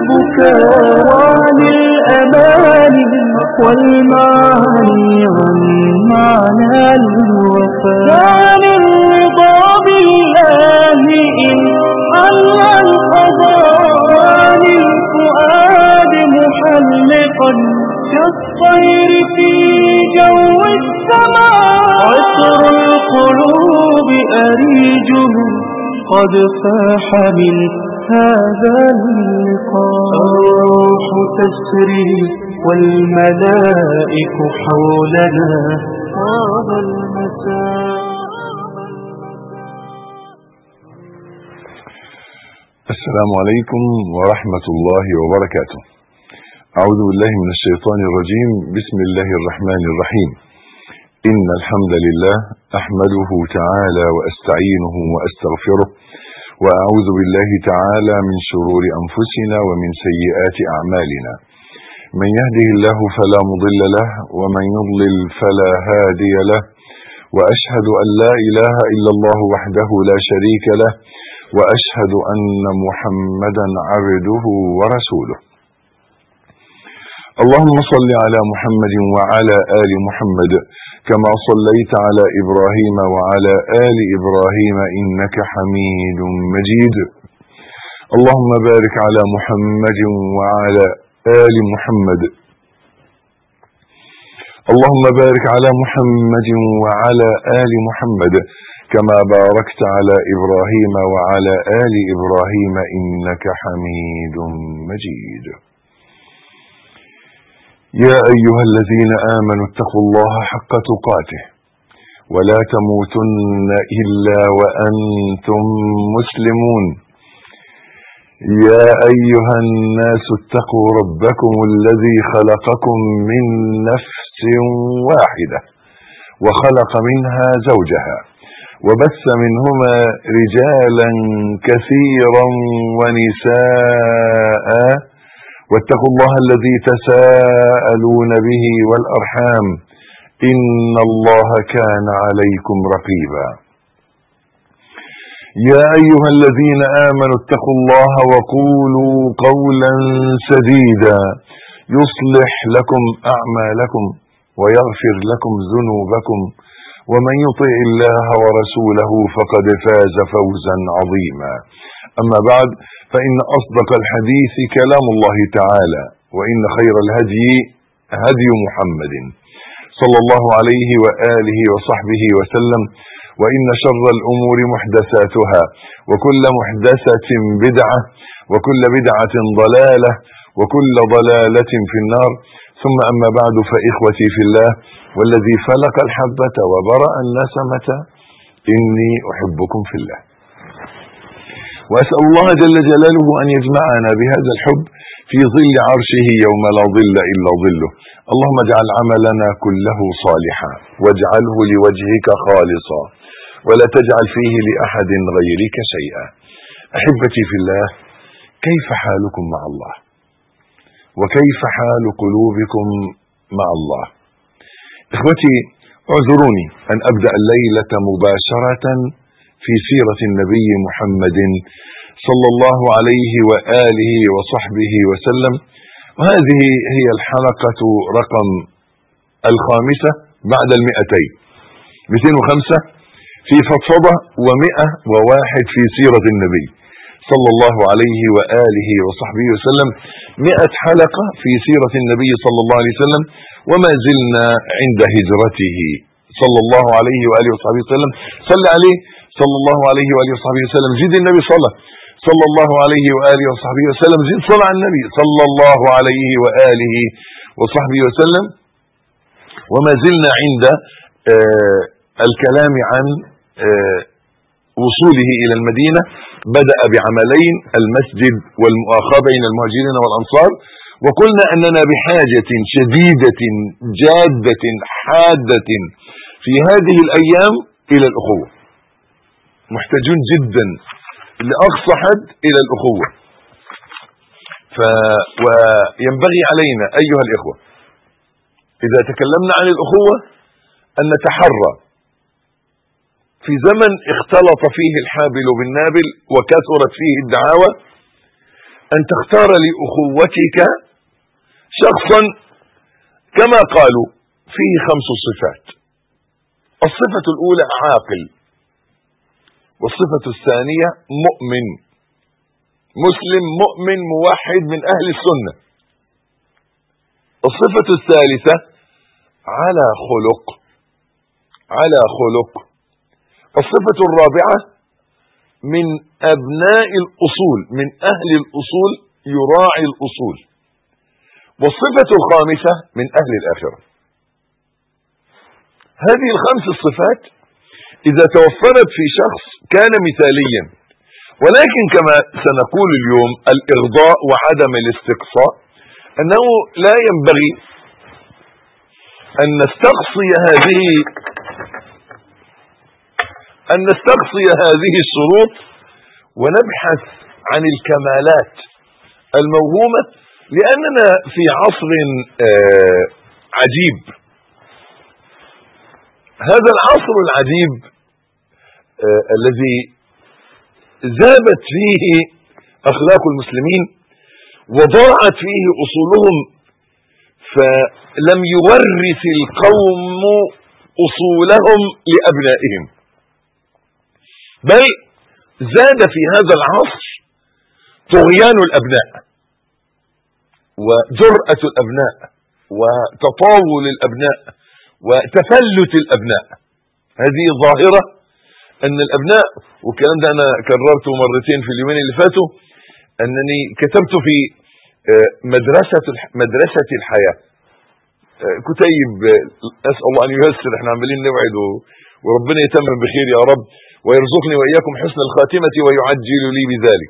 البكاء وعن الأماني والمعاني عن معنى الوفاء وعن الرضا بالله إن حل القضاء وعن الفؤاد محلقا كالطير في جو السماء عطر القلوب أريجه قد فاح من هذا اللقاء الروح تسري والملائك حولنا طاب المساء السلام عليكم ورحمة الله وبركاته أعوذ بالله من الشيطان الرجيم بسم الله الرحمن الرحيم إن الحمد لله أحمده تعالى وأستعينه وأستغفره وأعوذ بالله تعالى من شرور أنفسنا ومن سيئات أعمالنا من يهده الله فلا مضل له ومن يضلل فلا هادي له وأشهد أن لا إله إلا الله وحده لا شريك له وأشهد أن محمدا عبده ورسوله اللهم صل على محمد وعلى آل محمد كما صليت على إبراهيم وعلى آل إبراهيم إنك حميد مجيد اللهم بارك على محمد وعلى آل محمد اللهم بارك على محمد وعلى آل محمد كما باركت على إبراهيم وعلى آل إبراهيم إنك حميد مجيد يا أيها الذين آمنوا اتقوا الله حق تقاته ولا تموتن إلا وأنتم مسلمون يا أيها الناس اتقوا ربكم الذي خلقكم من نفس واحدة وخلق منها زوجها وبث منهما رجالا كثيرا ونساء واتقوا الله الذي تساءلون به والأرحام إن الله كان عليكم رقيبا يا أيها الذين آمنوا اتقوا الله وقولوا قولا سديدا يصلح لكم أعمالكم ويغفر لكم ذنوبكم ومن يطع الله ورسوله فقد فاز فوزا عظيما أما بعد فإن أصدق الحديث كلام الله تعالى وإن خير الهدي هدي محمد صلى الله عليه وآله وصحبه وسلم وإن شر الأمور محدثاتها وكل محدثة بدعة وكل بدعة ضلالة وكل ضلالة في النار ثم أما بعد فإخوتي في الله والذي فلق الحبة وبرأ النسمة إني أحبكم في الله وأسأل الله جل جلاله أن يجمعنا بهذا الحب في ظل عرشه يوم لا ظل إلا ظله اللهم اجعل عملنا كله صالحا واجعله لوجهك خالصا ولا تجعل فيه لأحد غيرك شيئا أحبتي في الله كيف حالكم مع الله وكيف حال قلوبكم مع الله اخوتي اعذروني ان ابدا الليله مباشره في سيره النبي محمد صلى الله عليه واله وصحبه وسلم وهذه هي الحلقه رقم الخامسه بعد المئتين 205 في فضفضه و101 في سيره النبي صلى الله عليه وآله وصحبه وسلم مئة حلقة في سيرة النبي صلى الله عليه وسلم وما زلنا عند هجرته صلى الله عليه وآله وصحبه وسلم صلى عليه صلى الله عليه وآله وصحبه وسلم زيد النبي صلى صلى الله عليه وآله وصحبه وسلم زيد صلى على النبي صلى الله عليه وآله وصحبه وسلم وما زلنا عند آه الكلام عن آه وصوله إلى المدينة بدأ بعملين المسجد والمؤاخاة بين المهاجرين والأنصار وقلنا أننا بحاجة شديدة جادة حادة في هذه الأيام إلى الأخوة محتاجون جدا لأقصى حد إلى الأخوة ف... وينبغي علينا أيها الإخوة إذا تكلمنا عن الأخوة أن نتحرى في زمن اختلط فيه الحابل بالنابل وكثرت فيه الدعاوى أن تختار لأخوتك شخصا كما قالوا فيه خمس صفات الصفة الأولى عاقل والصفة الثانية مؤمن مسلم مؤمن موحد من أهل السنة الصفة الثالثة على خلق على خلق الصفة الرابعة من أبناء الأصول من أهل الأصول يراعي الأصول والصفة الخامسة من أهل الآخرة هذه الخمس الصفات إذا توفرت في شخص كان مثاليا ولكن كما سنقول اليوم الإغضاء وعدم الاستقصاء أنه لا ينبغي أن نستقصي هذه أن نستقصي هذه الشروط ونبحث عن الكمالات الموهومة لأننا في عصر آه عجيب هذا العصر العجيب آه الذي ذابت فيه أخلاق المسلمين وضاعت فيه أصولهم فلم يورث القوم أصولهم لأبنائهم بل زاد في هذا العصر طغيان الأبناء وجرأة الأبناء وتطاول الأبناء وتفلت الأبناء هذه ظاهرة أن الأبناء والكلام ده أنا كررته مرتين في اليومين اللي فاتوا أنني كتبت في مدرسة مدرسة الحياة كتيب أسأل الله أن ييسر احنا عمالين نوعد وربنا يتمم بخير يا رب ويرزقني وإياكم حسن الخاتمة ويعجل لي بذلك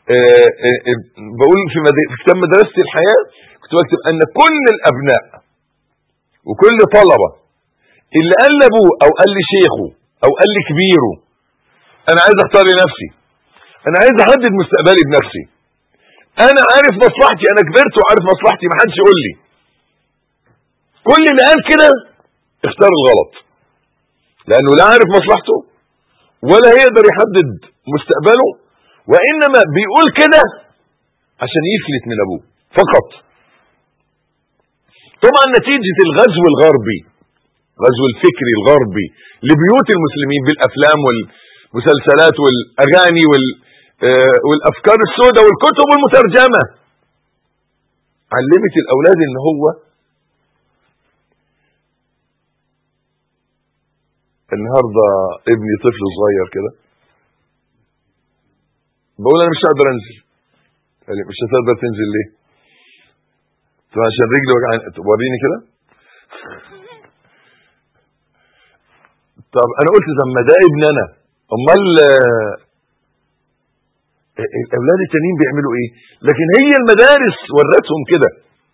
بقول في, في كتاب مدرسة الحياة كنت بكتب أن كل الأبناء وكل طلبة اللي قال لابوه أو قال لشيخه أو قال لكبيره أنا عايز أختار لنفسي أنا عايز أحدد مستقبلي بنفسي أنا عارف مصلحتي أنا كبرت وعارف مصلحتي ما حدش يقول لي كل اللي قال كده اختار الغلط لأنه لا عارف مصلحته ولا هيقدر يحدد مستقبله وانما بيقول كده عشان يفلت من ابوه فقط طبعا نتيجة الغزو الغربي غزو الفكري الغربي لبيوت المسلمين بالافلام والمسلسلات والاغاني وال والافكار السوداء والكتب المترجمة علمت الاولاد ان هو النهارده ابني طفل صغير كده بقول انا مش هقدر انزل قال لي مش هتقدر تنزل ليه طب عشان رجلي وجعان وريني كده طب انا قلت طب ما ده ابن انا امال الاولاد التانيين بيعملوا ايه لكن هي المدارس ورتهم كده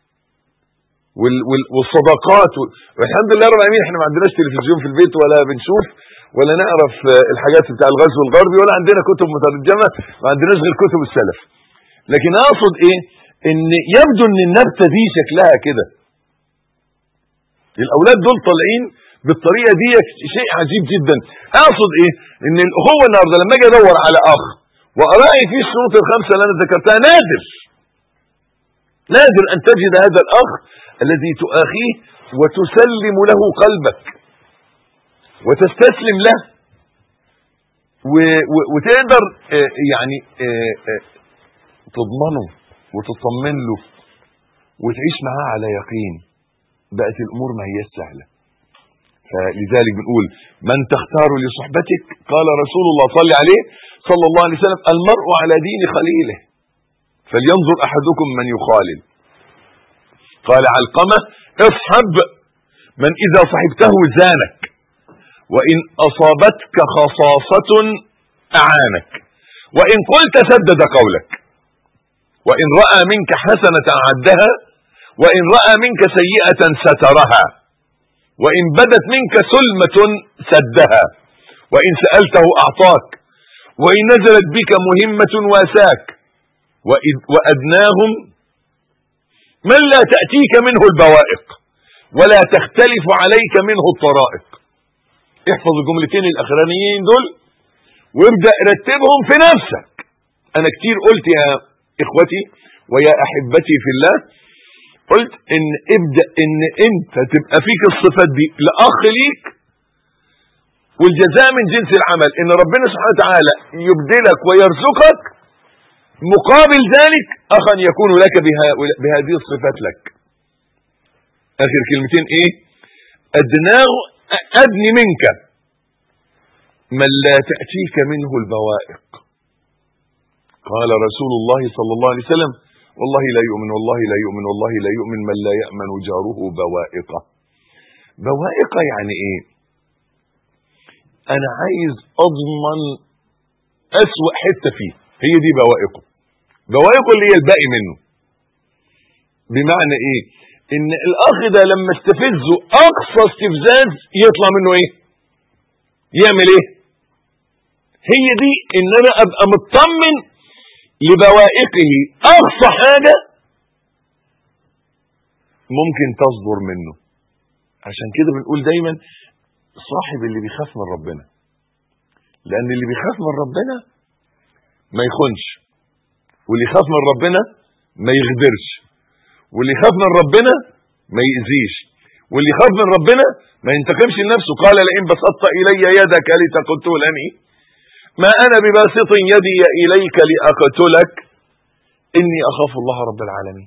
والصداقات والحمد لله رب العالمين احنا ما عندناش تلفزيون في البيت ولا بنشوف ولا نعرف الحاجات بتاع الغزو الغربي ولا عندنا كتب مترجمه ما عندناش غير كتب السلف لكن اقصد ايه ان يبدو ان النبته دي شكلها كده الاولاد دول طالعين بالطريقه دي شيء عجيب جدا اقصد ايه ان الاخوه النهارده لما اجي ادور على اخ واراعي فيه الشروط الخمسه اللي انا ذكرتها نادر نادر ان تجد هذا الاخ الذي تؤاخيه وتسلم له قلبك وتستسلم له وتقدر يعني تضمنه وتطمن له وتعيش معاه على يقين بقت الامور ما هي سهله فلذلك بنقول من تختار لصحبتك قال رسول الله صلى عليه صلى الله عليه وسلم المرء على دين خليله فلينظر احدكم من يخالل قال علقمه اصحب من اذا صحبته زانك وان اصابتك خصاصه اعانك وان قلت سدد قولك وان راى منك حسنه عدها وان راى منك سيئه سترها وان بدت منك سلمه سدها وان سالته اعطاك وان نزلت بك مهمه واساك وادناهم من لا تاتيك منه البوائق ولا تختلف عليك منه الطرائق احفظ الجملتين الاخرانيين دول وابدا رتبهم في نفسك انا كتير قلت يا اخوتي ويا احبتي في الله قلت ان ابدا ان انت تبقى فيك الصفات دي لاخ ليك والجزاء من جنس العمل ان ربنا سبحانه وتعالى يبدلك ويرزقك مقابل ذلك اخا يكون لك بها بهذه الصفات لك اخر كلمتين ايه ادناه ادني منك من لا تاتيك منه البوائق قال رسول الله صلى الله عليه وسلم والله لا يؤمن والله لا يؤمن والله لا يؤمن من لا يأمن جاره بوائقه بوائقه يعني ايه انا عايز اضمن اسوأ حته فيه هي دي بوائقه بوائقه اللي هي الباقي منه بمعنى ايه ان الاخ ده لما استفزه اقصى استفزاز يطلع منه ايه يعمل ايه هي دي ان انا ابقى مطمن لبوائقه اقصى حاجه ممكن تصدر منه عشان كده بنقول دايما صاحب اللي بيخاف من ربنا لان اللي بيخاف من ربنا ما يخونش واللي يخاف من ربنا ما يغدرش واللي يخاف من ربنا ما يأذيش واللي يخاف من ربنا ما ينتقمش لنفسه قال لئن بسطت الي يدك لتقتلني ما انا بباسط يدي اليك لاقتلك اني اخاف الله رب العالمين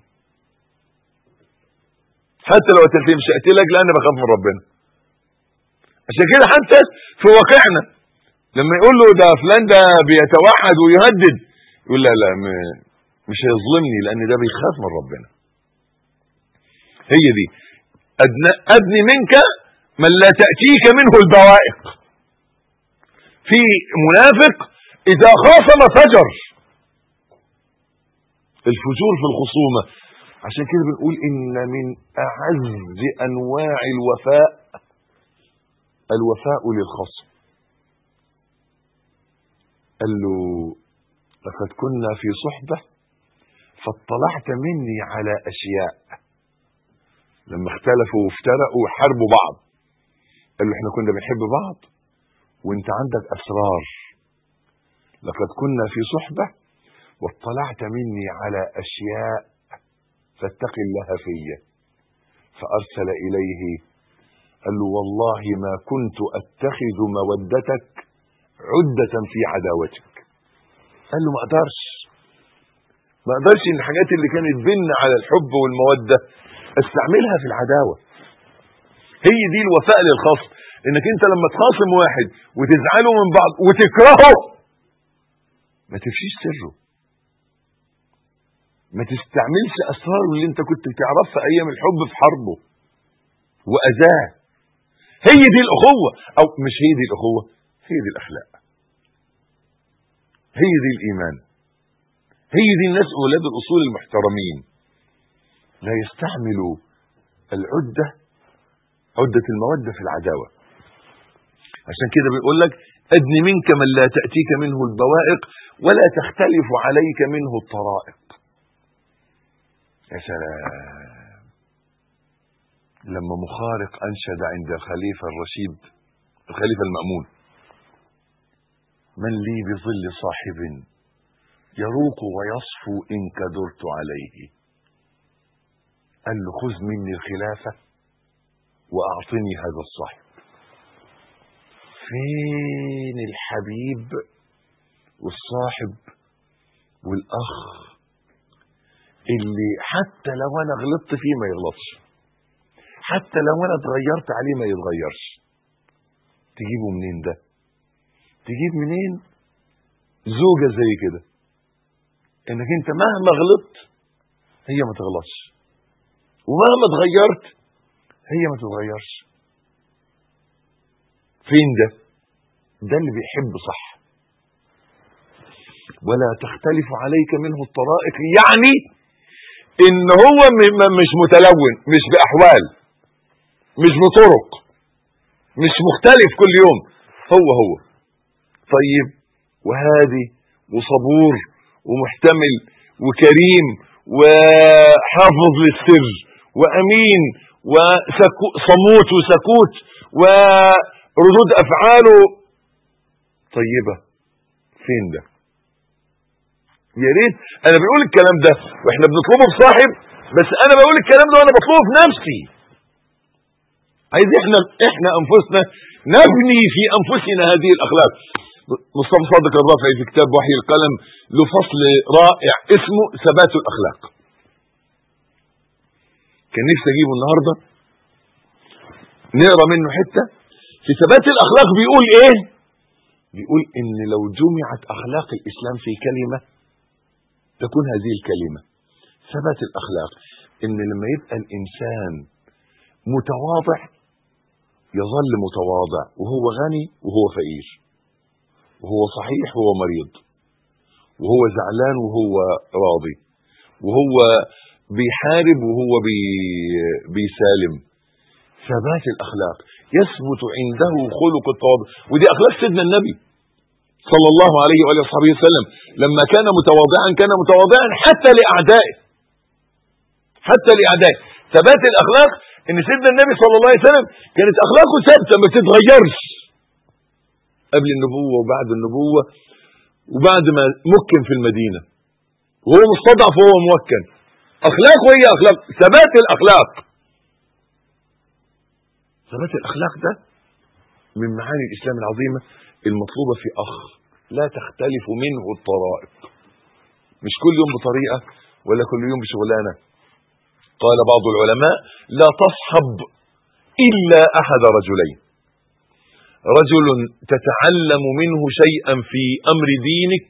حتى لو قتلتني مش هقتلك لان بخاف من ربنا عشان كده حتى في واقعنا لما يقول له ده فلان ده بيتوحد ويهدد يقول لا لا مش هيظلمني لان ده بيخاف من ربنا هي دي أدنى, أدني منك من لا تأتيك منه البوائق في منافق إذا خاصم فجر الفجور في الخصومة عشان كده بنقول إن من أعز أنواع الوفاء الوفاء للخصم قال له لقد كنا في صحبة فاطلعت مني على أشياء لما اختلفوا وافترقوا وحاربوا بعض قال له احنا كنا بنحب بعض وانت عندك اسرار لقد كنا في صحبه واطلعت مني على اشياء فاتق الله فيا فارسل اليه قال له والله ما كنت اتخذ مودتك عده في عداوتك قال له ما اقدرش ما اقدرش ان الحاجات اللي كانت بيننا على الحب والموده استعملها في العداوه هي دي الوفاء للخصم انك انت لما تخاصم واحد وتزعلوا من بعض وتكرهه ما تفشيش سره ما تستعملش اسراره اللي انت كنت تعرفها ايام الحب في حربه واذاه هي دي الاخوه او مش هي دي الاخوه هي دي الاخلاق هي دي الايمان هي دي الناس اولاد الاصول المحترمين لا يستعمل العدة عدة المودة في العداوة عشان كده بيقول لك أدن منك من لا تأتيك منه البوائق ولا تختلف عليك منه الطرائق يا سلام لما مخارق أنشد عند الخليفة الرشيد الخليفة المأمون من لي بظل صاحب يروق ويصفو إن كدرت عليه قال له خذ مني الخلافة وأعطني هذا الصاحب فين الحبيب والصاحب والأخ اللي حتى لو أنا غلطت فيه ما يغلطش حتى لو أنا اتغيرت عليه ما يتغيرش تجيبه منين ده تجيب منين زوجة زي كده انك انت مهما غلطت هي ما تغلطش ومهما اتغيرت هي ما تتغيرش فين ده ده اللي بيحب صح ولا تختلف عليك منه الطرائق يعني ان هو مش متلون مش باحوال مش بطرق مش مختلف كل يوم هو هو طيب وهادي وصبور ومحتمل وكريم وحافظ للسر وامين وصموت وسكوت وردود افعاله طيبه فين ده يا ريت انا بقول الكلام ده واحنا بنطلبه بصاحب بس انا بقول الكلام ده وانا بطلبه في نفسي عايز احنا احنا انفسنا نبني في انفسنا هذه الاخلاق مصطفى صادق الرافعي في كتاب وحي القلم له فصل رائع اسمه ثبات الاخلاق كان نفسي اجيبه النهارده نقرا منه حته في ثبات الاخلاق بيقول ايه بيقول ان لو جمعت اخلاق الاسلام في كلمه تكون هذه الكلمه ثبات الاخلاق ان لما يبقى الانسان متواضع يظل متواضع وهو غني وهو فقير وهو صحيح وهو مريض وهو زعلان وهو راضي وهو بيحارب وهو بي بيسالم ثبات الاخلاق يثبت عنده خلق التواضع ودي اخلاق سيدنا النبي صلى الله عليه واله وصحبه وسلم لما كان متواضعا كان متواضعا حتى لاعدائه حتى لاعدائه ثبات الاخلاق ان سيدنا النبي صلى الله عليه وسلم كانت اخلاقه ثابته ما بتتغيرش قبل النبوه وبعد النبوه وبعد ما مكن في المدينه وهو مستضعف وهو موكل اخلاقه هي اخلاق ثبات الاخلاق ثبات الاخلاق ده من معاني الاسلام العظيمه المطلوبه في اخ لا تختلف منه الطرائق مش كل يوم بطريقه ولا كل يوم بشغلانه قال بعض العلماء لا تصحب الا احد رجلين رجل تتعلم منه شيئا في امر دينك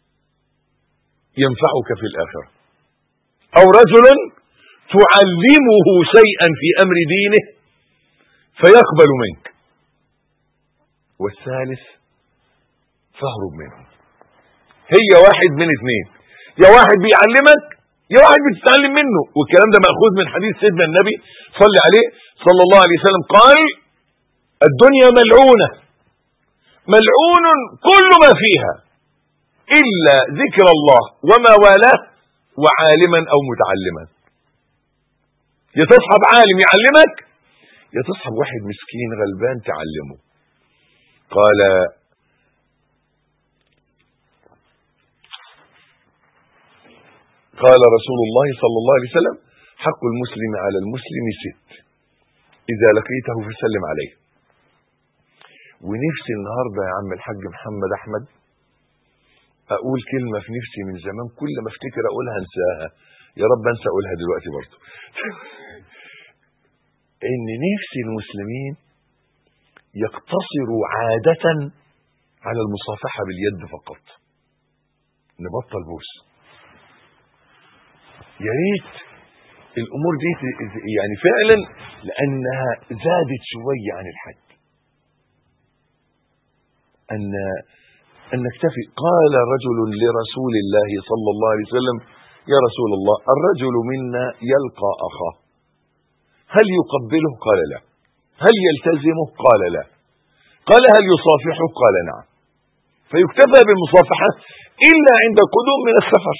ينفعك في الاخره او رجل تعلمه شيئا في امر دينه فيقبل منك والثالث فاهرب منه هي واحد من اثنين يا واحد بيعلمك يا واحد بتتعلم منه والكلام ده ماخوذ من حديث سيدنا النبي صلى عليه صلى الله عليه وسلم قال الدنيا ملعونه ملعون كل ما فيها الا ذكر الله وما والاه وعالما او متعلما يا تصحب عالم يعلمك يا تصحب واحد مسكين غلبان تعلمه قال قال رسول الله صلى الله عليه وسلم حق المسلم على المسلم ست اذا لقيته فسلم عليه ونفسي النهارده يا عم الحاج محمد احمد اقول كلمه في نفسي من زمان كل ما افتكر اقولها انساها يا رب انسى اقولها دلوقتي برضه ان نفسي المسلمين يقتصروا عاده على المصافحه باليد فقط نبطل بوس يا ريت الامور دي يعني فعلا لانها زادت شويه عن الحد ان ان نكتفي قال رجل لرسول الله صلى الله عليه وسلم يا رسول الله الرجل منا يلقى اخاه هل يقبله قال لا هل يلتزمه قال لا قال هل يصافحه قال نعم فيكتفى بالمصافحه الا عند القدوم من السفر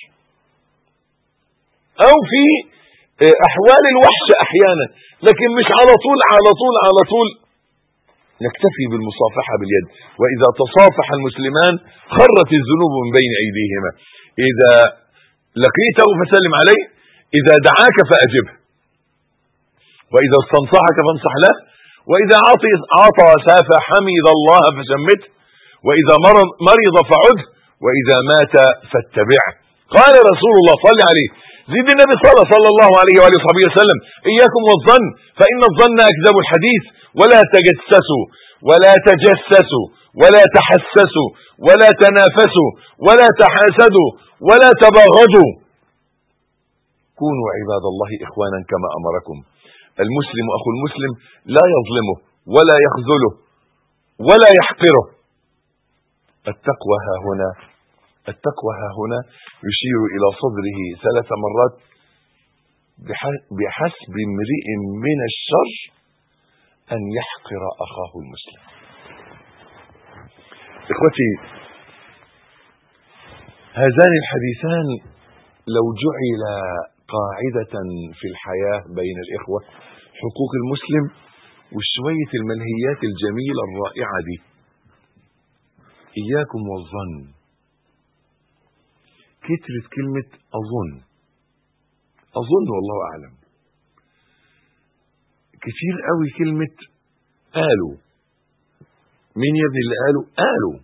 او في احوال الوحش احيانا لكن مش على طول على طول على طول نكتفي بالمصافحة باليد وإذا تصافح المسلمان خرت الذنوب من بين أيديهما إذا لقيته فسلم عليه إذا دعاك فأجبه وإذا استنصحك فانصح له وإذا عطي عطس فحمد الله فشمته وإذا مرض, مرض فعده وإذا مات فاتبعه قال رسول الله صلى عليه زيد النبي صلى صلى الله عليه وآله وصحبه وسلم إياكم والظن فإن الظن أكذب الحديث ولا تجسسوا ولا تجسسوا ولا تحسسوا ولا تنافسوا ولا تحاسدوا ولا تباغضوا كونوا عباد الله إخوانا كما أمركم المسلم أخو المسلم لا يظلمه ولا يخذله ولا يحقره التقوى ها هنا التقوى ها هنا يشير إلى صدره ثلاث مرات بحسب امرئ من الشر أن يحقر أخاه المسلم إخوتي هذان الحديثان لو جعل قاعدة في الحياة بين الإخوة حقوق المسلم وشوية المنهيات الجميلة الرائعة دي إياكم والظن كترت كلمة أظن أظن والله أعلم كتير قوي كلمة قالوا مين يا ابني اللي قالوا قالوا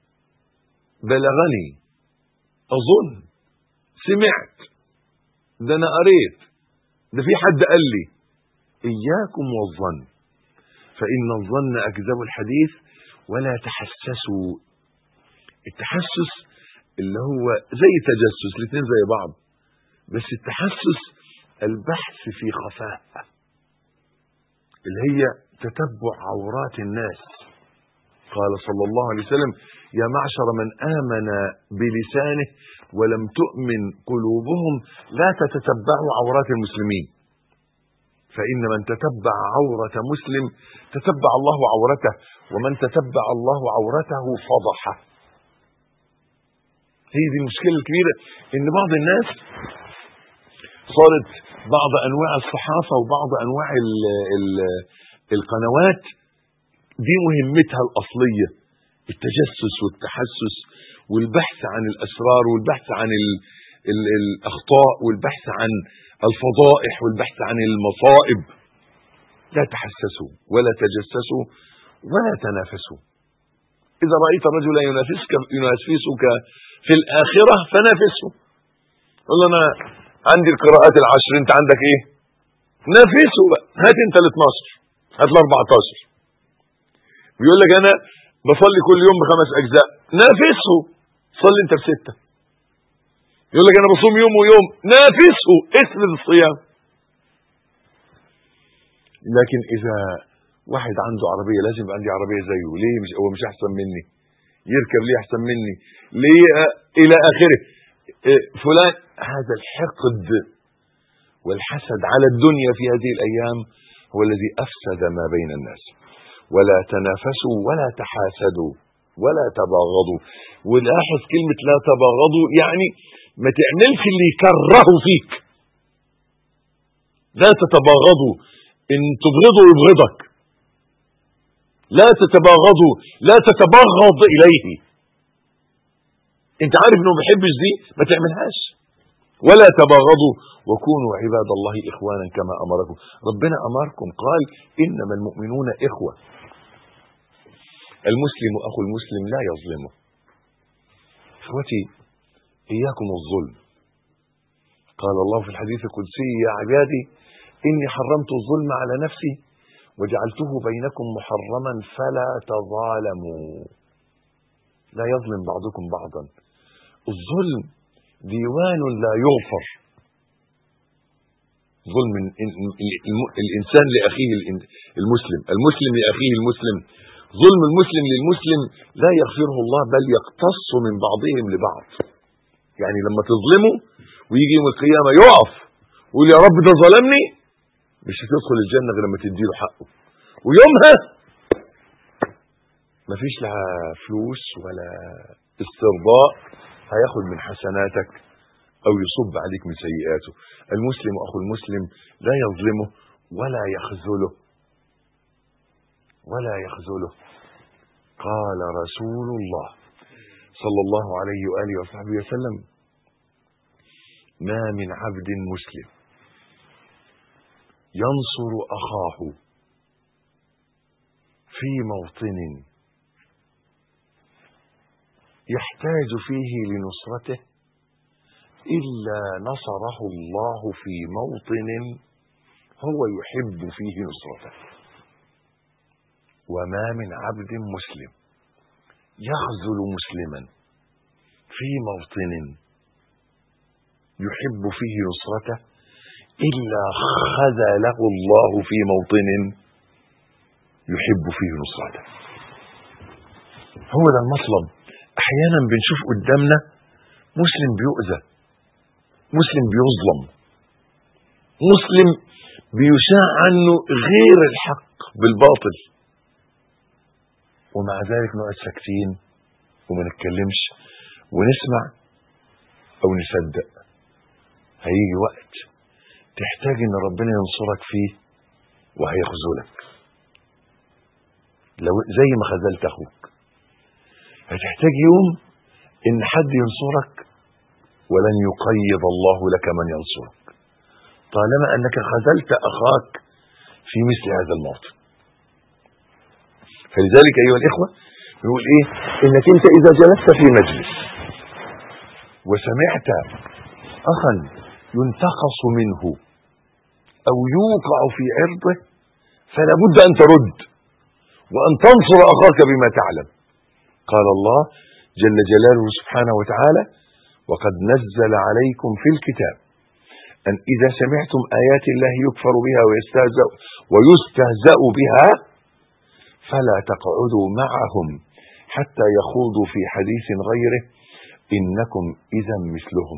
بلغني أظن سمعت ده أنا قريت ده في حد قال لي إياكم والظن فإن الظن أكذب الحديث ولا تحسسوا التحسس اللي هو زي التجسس الاثنين زي بعض بس التحسس البحث في خفاء اللي هي تتبع عورات الناس قال صلى الله عليه وسلم يا معشر من آمن بلسانه ولم تؤمن قلوبهم لا تتتبعوا عورات المسلمين فإن من تتبع عورة مسلم تتبع الله عورته ومن تتبع الله عورته فضحه هي دي المشكلة الكبيرة إن بعض الناس صارت بعض أنواع الصحافة وبعض أنواع ال ال القنوات دي مهمتها الأصلية التجسس والتحسس والبحث عن الأسرار والبحث عن ال ال الأخطاء والبحث عن الفضائح والبحث عن المصائب لا تحسسوا ولا تجسسوا ولا تنافسوا إذا رأيت رجلا ينافسك ينافسك في الآخرة فنافسه قل له أنا عندي القراءات العشر أنت عندك إيه نافسه بقى هات أنت ال 12 هات ال 14 بيقول لك أنا بصلي كل يوم بخمس أجزاء نافسه صلي أنت بستة يقول لك أنا بصوم يوم ويوم نافسه اسند الصيام لكن إذا واحد عنده عربية لازم يبقى عندي عربية زيه ليه مش هو مش أحسن مني يركب ليه أحسن مني ليه آه إلى آخره آه فلان هذا الحقد والحسد على الدنيا في هذه الأيام هو الذي أفسد ما بين الناس ولا تنافسوا ولا تحاسدوا ولا تباغضوا ولاحظ كلمة لا تباغضوا يعني ما تعملش اللي يكرهوا فيك لا تتباغضوا ان تبغضوا يبغضك لا تتباغضوا لا تتبغض اليه انت عارف انه ما بيحبش دي ما تعملهاش ولا تباغضوا وكونوا عباد الله اخوانا كما امركم ربنا امركم قال انما المؤمنون اخوه المسلم اخو المسلم لا يظلمه اخوتي اياكم الظلم قال الله في الحديث القدسي يا عبادي اني حرمت الظلم على نفسي وجعلته بينكم محرما فلا تظالموا لا يظلم بعضكم بعضا الظلم ديوان لا يغفر ظلم الانسان لاخيه المسلم المسلم لاخيه المسلم ظلم المسلم للمسلم لا يغفره الله بل يقتص من بعضهم لبعض يعني لما تظلمه ويجي يوم القيامه يقف ويقول يا رب ده ظلمني مش هتدخل الجنه غير لما تديله حقه ويومها مفيش لا فلوس ولا استرضاء هياخد من حسناتك او يصب عليك من سيئاته المسلم اخو المسلم لا يظلمه ولا يخذله ولا يخذله قال رسول الله صلى الله عليه واله وصحبه وسلم ما من عبد مسلم ينصر اخاه في موطن يحتاج فيه لنصرته الا نصره الله في موطن هو يحب فيه نصرته وما من عبد مسلم يخذل مسلما في موطن يحب فيه نصرته الا خذله الله في موطن يحب فيه نصرته هو ده المطلب احيانا بنشوف قدامنا مسلم بيؤذى مسلم بيظلم مسلم بيشاع عنه غير الحق بالباطل ومع ذلك نقعد ساكتين وما نتكلمش ونسمع او نصدق هيجي وقت تحتاج ان ربنا ينصرك فيه وهيخذلك لو زي ما خذلت اخوك هتحتاج يوم ان حد ينصرك ولن يقيض الله لك من ينصرك طالما انك خذلت اخاك في مثل هذا الموطن فلذلك ايها الاخوه يقول ايه انك انت اذا جلست في مجلس وسمعت اخا ينتقص منه او يوقع في عرضه فلا بد ان ترد وان تنصر اخاك بما تعلم قال الله جل جلاله سبحانه وتعالى وقد نزل عليكم في الكتاب أن إذا سمعتم آيات الله يكفر بها ويستهزأ, ويستهزأ بها فلا تقعدوا معهم حتى يخوضوا في حديث غيره إنكم إذا مثلهم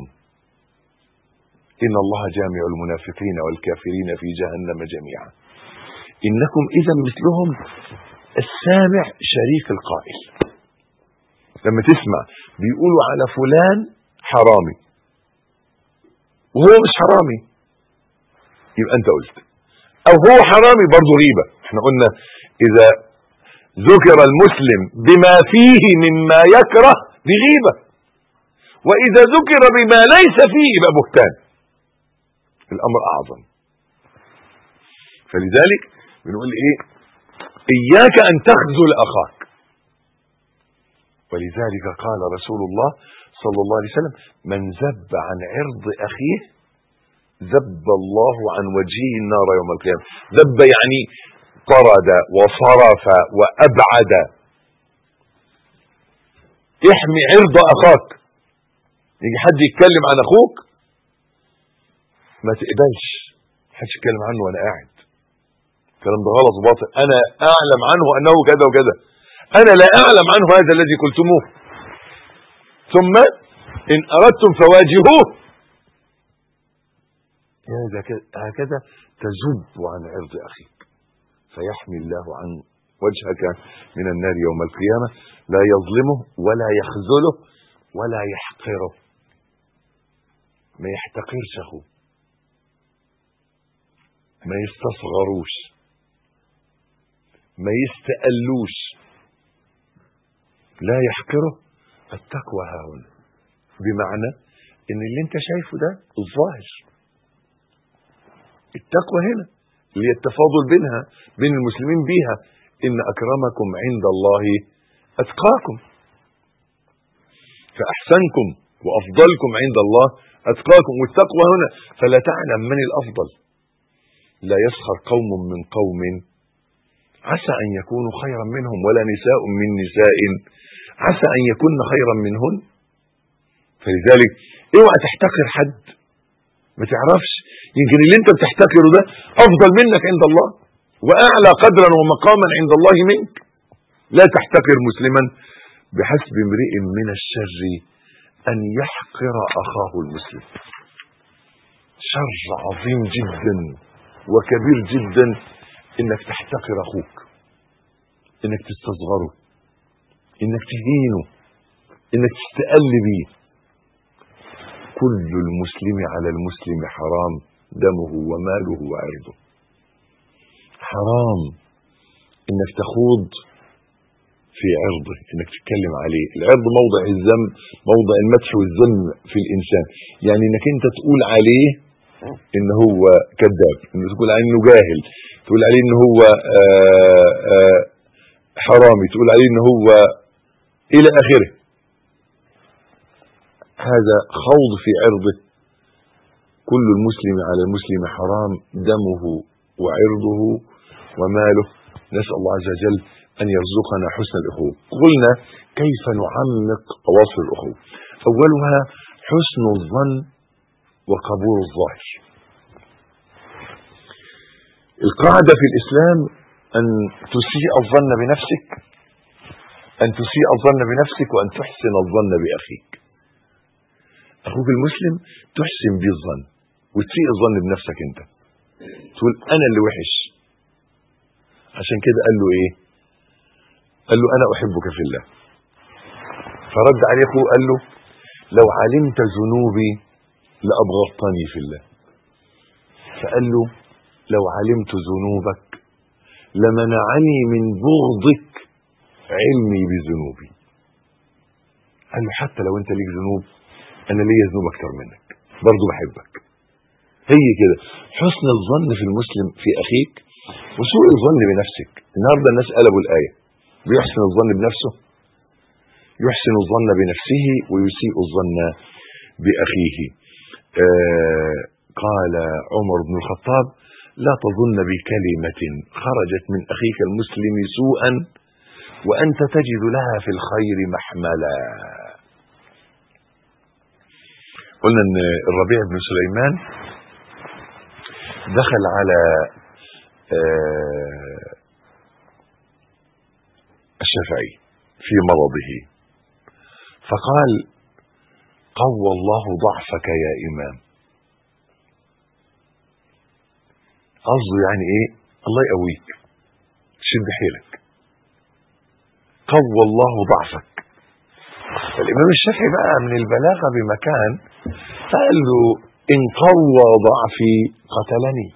إن الله جامع المنافقين والكافرين في جهنم جميعا إنكم إذا مثلهم السامع شريك القائل لما تسمع بيقولوا على فلان حرامي وهو مش حرامي يبقى انت قلت او هو حرامي برضه غيبة احنا قلنا اذا ذكر المسلم بما فيه مما يكره بغيبة واذا ذكر بما ليس فيه يبقى بهتان الامر اعظم فلذلك بنقول ايه اياك ان تخذل اخاك ولذلك قال رسول الله صلى الله عليه وسلم من ذب عن عرض اخيه ذب الله عن وجهه النار يوم القيامه ذب يعني طرد وصرف وابعد احمي عرض اخاك يجي حد يتكلم عن اخوك ما تقبلش حدش يتكلم عنه وانا قاعد الكلام ده غلط وباطل انا اعلم عنه انه كذا وكذا انا لا اعلم عنه هذا الذي قلتموه ثم ان اردتم فواجهوه هكذا تزب عن عرض اخيك فيحمي الله عن وجهك من النار يوم القيامه لا يظلمه ولا يخذله ولا يحقره ما يحتقرش اخوه ما يستصغروش ما يستقلوش لا يحقره التقوى ها هنا بمعنى ان اللي انت شايفه ده الظاهر التقوى هنا اللي هي التفاضل بينها بين المسلمين بيها ان اكرمكم عند الله اتقاكم فاحسنكم وافضلكم عند الله اتقاكم والتقوى هنا فلا تعلم من الافضل لا يسخر قوم من قوم عسى ان يكونوا خيرا منهم ولا نساء من نساء عسى ان يكن خيرا منهن فلذلك اوعى تحتقر حد ما تعرفش يمكن اللي انت بتحتقره ده افضل منك عند الله واعلى قدرا ومقاما عند الله منك لا تحتقر مسلما بحسب امرئ من الشر ان يحقر اخاه المسلم شر عظيم جدا وكبير جدا انك تحتقر اخوك انك تستصغره انك تهينه انك تستقل بيه كل المسلم على المسلم حرام دمه وماله وعرضه حرام انك تخوض في عرضه انك تتكلم عليه العرض موضع الذم موضع المدح والذم في الانسان يعني انك انت تقول عليه ان هو كذاب انك تقول عليه انه جاهل تقول عليه ان هو آآ آآ حرامي تقول عليه ان هو الى اخره هذا خوض في عرضه كل المسلم على المسلم حرام دمه وعرضه وماله نسأل الله عز وجل أن يرزقنا حسن الأخوة قلنا كيف نعمق وصف الأخوة أولها حسن الظن وقبول الظاهر القاعدة في الإسلام أن تسيء الظن بنفسك أن تسيء الظن بنفسك وأن تحسن الظن بأخيك أخوك المسلم تحسن به الظن وتسيء الظن بنفسك أنت تقول أنا اللي وحش عشان كده قال له إيه قال له أنا أحبك في الله فرد عليه أخوه قال له لو علمت ذنوبي لأبغضتني في الله فقال له لو علمت ذنوبك لمنعني من بغضك علمي بذنوبي قال له حتى لو انت ليك ذنوب انا ليا ذنوب اكتر منك برضه بحبك هي كده حسن الظن في المسلم في اخيك وسوء الظن بنفسك النهارده الناس قلبوا الايه بيحسن الظن بنفسه يحسن الظن بنفسه ويسيء الظن باخيه آه قال عمر بن الخطاب لا تظن بكلمة خرجت من أخيك المسلم سوءا وأنت تجد لها في الخير محملا قلنا أن الربيع بن سليمان دخل على آه الشافعي في مرضه فقال قوى الله ضعفك يا إمام قصده يعني ايه الله يقويك شد حيلك قوى الله ضعفك الامام الشافعي بقى من البلاغه بمكان فقال له ان قوى ضعفي قتلني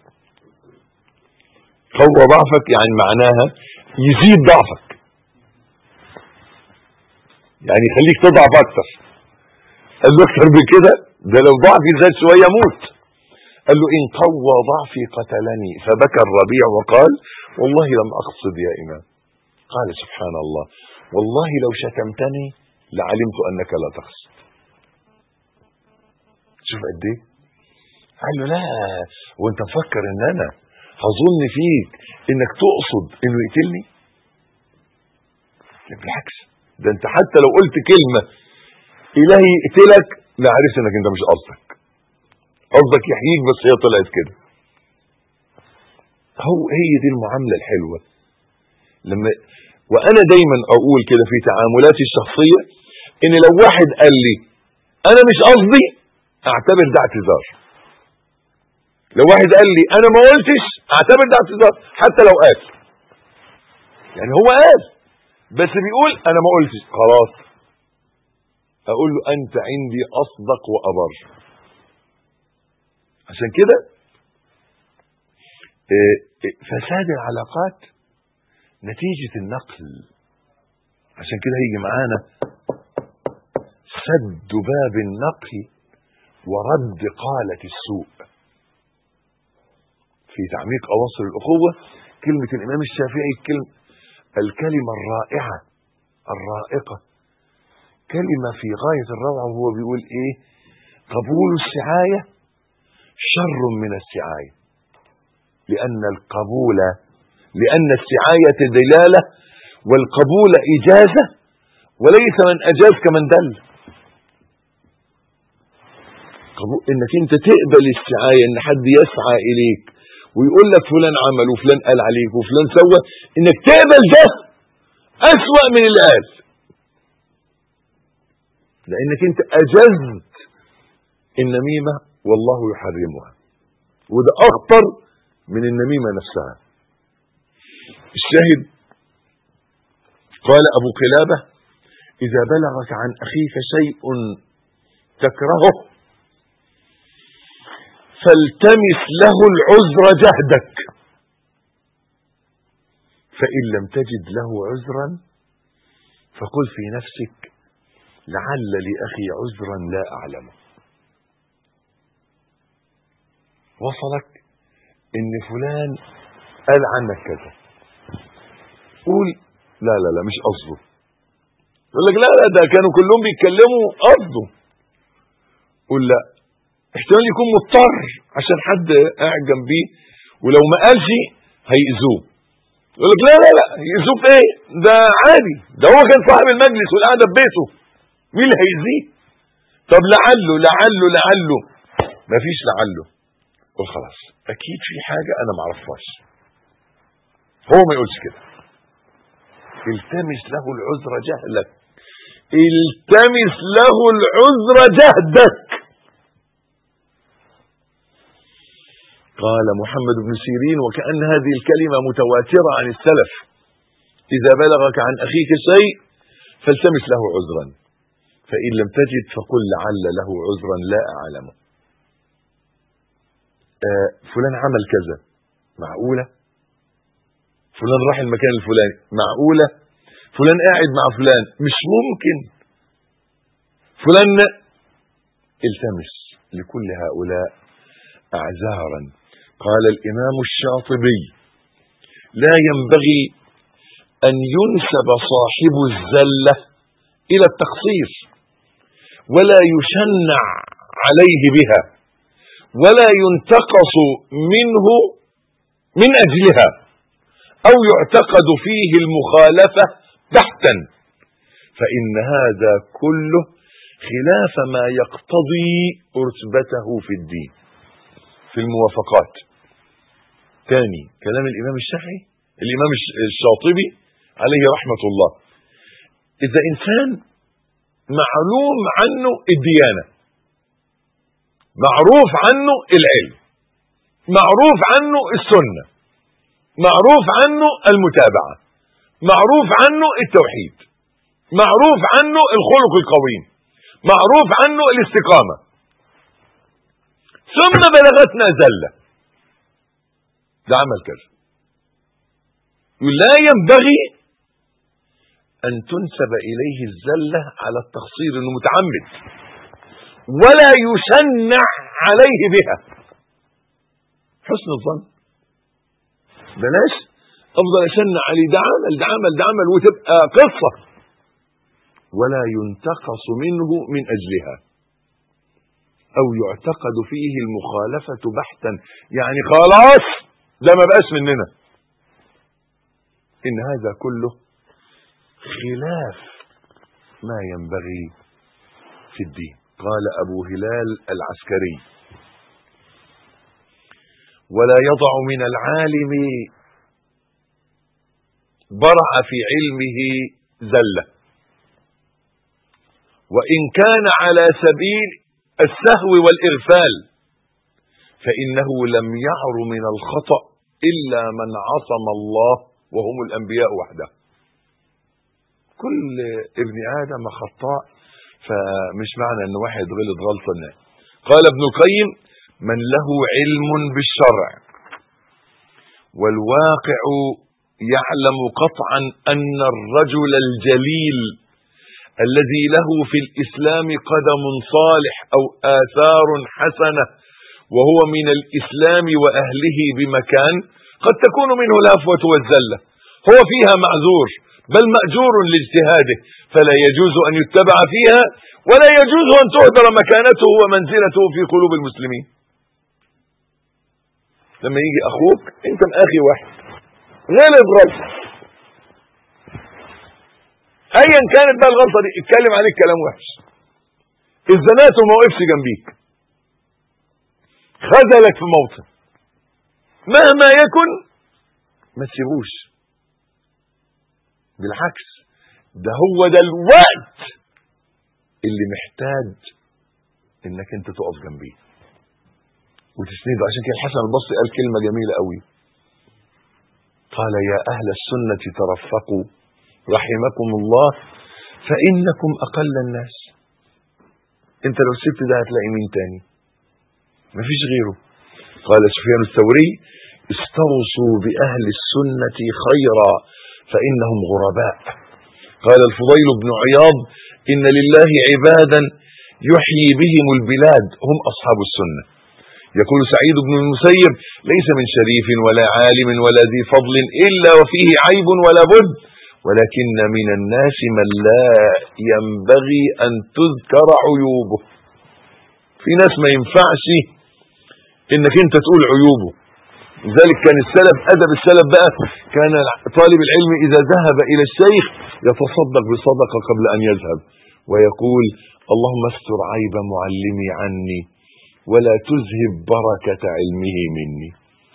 قوى ضعفك يعني معناها يزيد ضعفك يعني يخليك تضعف اكتر قال له اكتر من كده ده لو ضعفي زاد شويه موت قال له إن قوى ضعفي قتلني فبكى الربيع وقال والله لم أقصد يا إمام قال سبحان الله والله لو شتمتني لعلمت أنك لا تقصد شوف قد ايه قال له لا وانت مفكر ان انا هظن فيك انك تقصد انه يقتلني بالعكس ده انت حتى لو قلت كلمة الهي يقتلك لا عرفت انك انت مش قصدك قصدك يحييك بس هي طلعت كده هو هي دي المعامله الحلوه لما وانا دايما اقول كده في تعاملاتي الشخصيه ان لو واحد قال لي انا مش قصدي اعتبر ده اعتذار لو واحد قال لي انا ما قلتش اعتبر ده اعتذار حتى لو قال يعني هو قال بس بيقول انا ما قلتش خلاص اقول له انت عندي اصدق وابر عشان كده فساد العلاقات نتيجة النقل عشان كده هيجي معانا سد باب النقل ورد قالة السوء في تعميق أواصر الأخوة كلمة الإمام الشافعي الكلمة الكلمة الرائعة الرائقة كلمة في غاية الروعة وهو بيقول إيه قبول السعاية شر من السعاية لأن القبول لأن السعاية دلالة والقبول إجازة وليس من أجاز كمن دل انك انت تقبل السعاية ان حد يسعى اليك ويقول لك فلان عمل وفلان قال عليك وفلان سوى انك تقبل ده اسوأ من اللي قال لانك انت اجزت النميمة والله يحرمها وده اخطر من النميمة نفسها الشاهد قال ابو قلابة اذا بلغك عن اخيك شيء تكرهه فالتمس له العذر جهدك فإن لم تجد له عذرا فقل في نفسك لعل لأخي عذرا لا أعلمه وصلك إن فلان قال عنك كذا قول لا لا لا مش قصده يقول لك لا لا ده كانوا كلهم بيتكلموا قصده قول لا احتمال يكون مضطر عشان حد قاعد جنبيه ولو ما قالش هيأذوه يقول لك لا لا لا يأذوه في ايه ده عادي ده هو كان صاحب المجلس والقعده في بيته مين اللي هيأذيه طب لعله لعله لعله مفيش لعله قول خلاص اكيد في حاجه انا ما اعرفهاش هو ما يقولش كده التمس له العذر جهلك التمس له العذر جهدك قال محمد بن سيرين وكأن هذه الكلمة متواترة عن السلف إذا بلغك عن أخيك شيء فالتمس له عذرا فإن لم تجد فقل لعل له عذرا لا أعلمه آه فلان عمل كذا معقولة فلان راح المكان الفلاني معقولة فلان قاعد مع فلان مش ممكن فلان التمس لكل هؤلاء اعذارا قال الامام الشاطبي لا ينبغي ان ينسب صاحب الزله الى التقصير ولا يشنع عليه بها ولا ينتقص منه من اجلها او يعتقد فيه المخالفه بحتا فان هذا كله خلاف ما يقتضي رتبته في الدين في الموافقات ثاني كلام الامام الشافعي الامام الشاطبي عليه رحمه الله اذا انسان معلوم عنه الديانه معروف عنه العلم معروف عنه السنه معروف عنه المتابعه معروف عنه التوحيد معروف عنه الخلق القويم معروف عنه الاستقامه ثم بلغتنا زله ده عمل كذا لا ينبغي ان تنسب اليه الزله على التقصير انه متعمد ولا يشنع عليه بها حسن الظن بلاش افضل اشنع عليه ده عمل ده عمل ده عمل وتبقى قصه ولا ينتقص منه من اجلها او يعتقد فيه المخالفه بحتا يعني خلاص ده ما بقاش مننا ان هذا كله خلاف ما ينبغي في الدين قال ابو هلال العسكري ولا يضع من العالم برع في علمه زله وان كان على سبيل السهو والاغفال فانه لم يعر من الخطا الا من عصم الله وهم الانبياء وحده كل ابن ادم خطاء فمش معنى ان واحد غلط غلطه الناس قال ابن القيم من له علم بالشرع والواقع يعلم قطعا ان الرجل الجليل الذي له في الاسلام قدم صالح او اثار حسنه وهو من الاسلام واهله بمكان قد تكون منه الهفوه والزله هو فيها معذور بل ماجور لاجتهاده فلا يجوز ان يتبع فيها ولا يجوز ان تهدر مكانته ومنزلته في قلوب المسلمين لما يجي اخوك انت اخي واحد غلط غلطه ايا كانت بقى الغلطه دي اتكلم عليك كلام وحش الزنات وما وقفش جنبيك خذلك في موطن مهما يكن ما تسيبوش بالعكس ده هو ده الوقت اللي محتاج انك انت تقف جنبيه وتسنده عشان كده الحسن البصري قال كلمه جميله قوي قال يا اهل السنه ترفقوا رحمكم الله فانكم اقل الناس انت لو سبت ده هتلاقي مين تاني مفيش غيره قال سفيان الثوري استوصوا باهل السنه خيرا فانهم غرباء قال الفضيل بن عياض ان لله عبادا يحيي بهم البلاد هم اصحاب السنه يقول سعيد بن المسيب ليس من شريف ولا عالم ولا ذي فضل الا وفيه عيب ولا بد ولكن من الناس من لا ينبغي ان تذكر عيوبه في ناس ما ينفعش انك انت تقول عيوبه لذلك كان السلف ادب السلف بقى كان طالب العلم اذا ذهب الى الشيخ يتصدق بصدقه قبل ان يذهب ويقول اللهم استر عيب معلمي عني ولا تذهب بركه علمه مني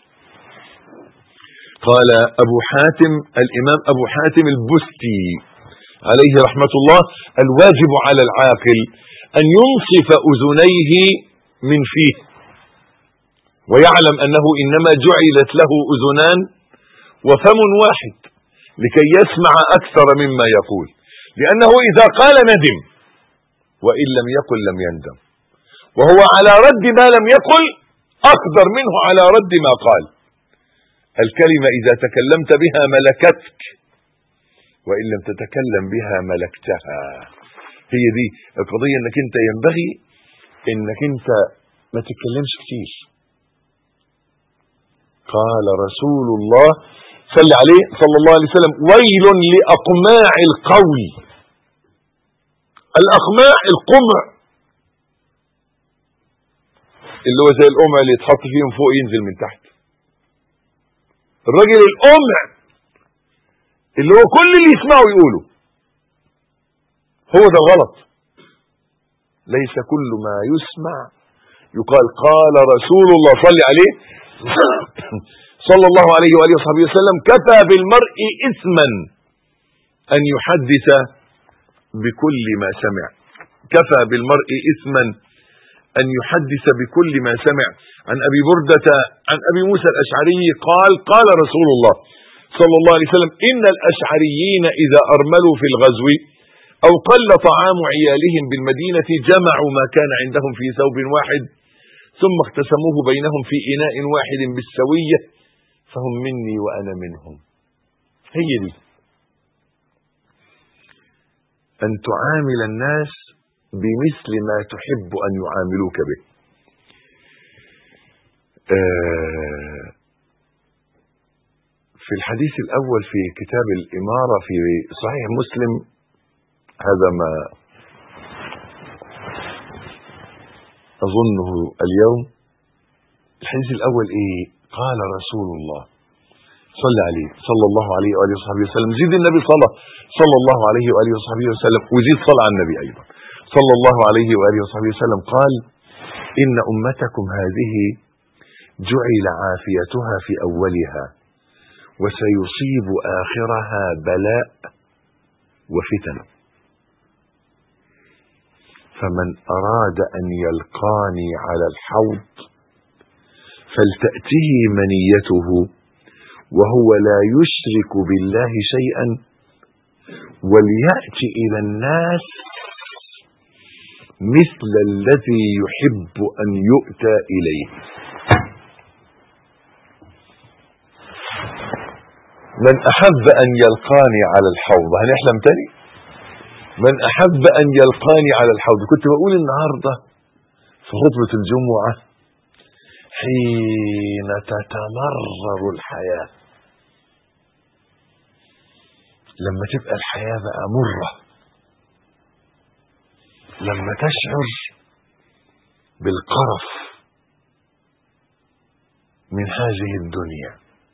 قال ابو حاتم الامام ابو حاتم البستي عليه رحمه الله الواجب على العاقل ان ينصف اذنيه من فيه ويعلم انه انما جعلت له اذنان وفم واحد لكي يسمع اكثر مما يقول لانه اذا قال ندم وان لم يقل لم يندم وهو على رد ما لم يقل اقدر منه على رد ما قال الكلمه اذا تكلمت بها ملكتك وان لم تتكلم بها ملكتها هي دي القضيه انك انت ينبغي انك انت ما تتكلمش كتير قال رسول الله صلى عليه صلى الله عليه وسلم ويل لأقماع القول الأقماع القمع اللي هو زي القمع اللي يتحط فيه من فوق ينزل من تحت الراجل القمع اللي هو كل اللي يسمعه يقوله هو ده غلط ليس كل ما يسمع يقال قال رسول الله صلى عليه صلى الله عليه وآله وصحبه وسلم كفى بالمرء إثما أن يحدث بكل ما سمع كفى بالمرء إثما أن يحدث بكل ما سمع عن أبي بردة عن أبي موسى الأشعري قال قال رسول الله صلى الله عليه وسلم إن الأشعريين إذا أرملوا في الغزو أو قل طعام عيالهم بالمدينة جمعوا ما كان عندهم في ثوب واحد ثم اقتسموه بينهم في إناء واحد بالسوية فهم مني وأنا منهم هي دي أن تعامل الناس بمثل ما تحب أن يعاملوك به آه في الحديث الأول في كتاب الإمارة في صحيح مسلم هذا ما أظنه اليوم الحديث الأول إيه قال رسول الله صلى عليه صلى الله عليه وآله وصحبه وسلم زيد النبي صلى صلى الله عليه وآله وصحبه وسلم وزيد صلى على النبي أيضا صلى الله عليه وآله وصحبه وسلم قال إن أمتكم هذه جعل عافيتها في أولها وسيصيب آخرها بلاء وفتن فمن أراد أن يلقاني على الحوض فلتأته منيته وهو لا يشرك بالله شيئا وليأتي إلى الناس مثل الذي يحب أن يؤتى إليه من أحب أن يلقاني على الحوض هنحلم تاني من أحب أن يلقاني على الحوض كنت بقول النهاردة في خطبة الجمعة حين تتمرر الحياة لما تبقى الحياة بقى مرة لما تشعر بالقرف من هذه الدنيا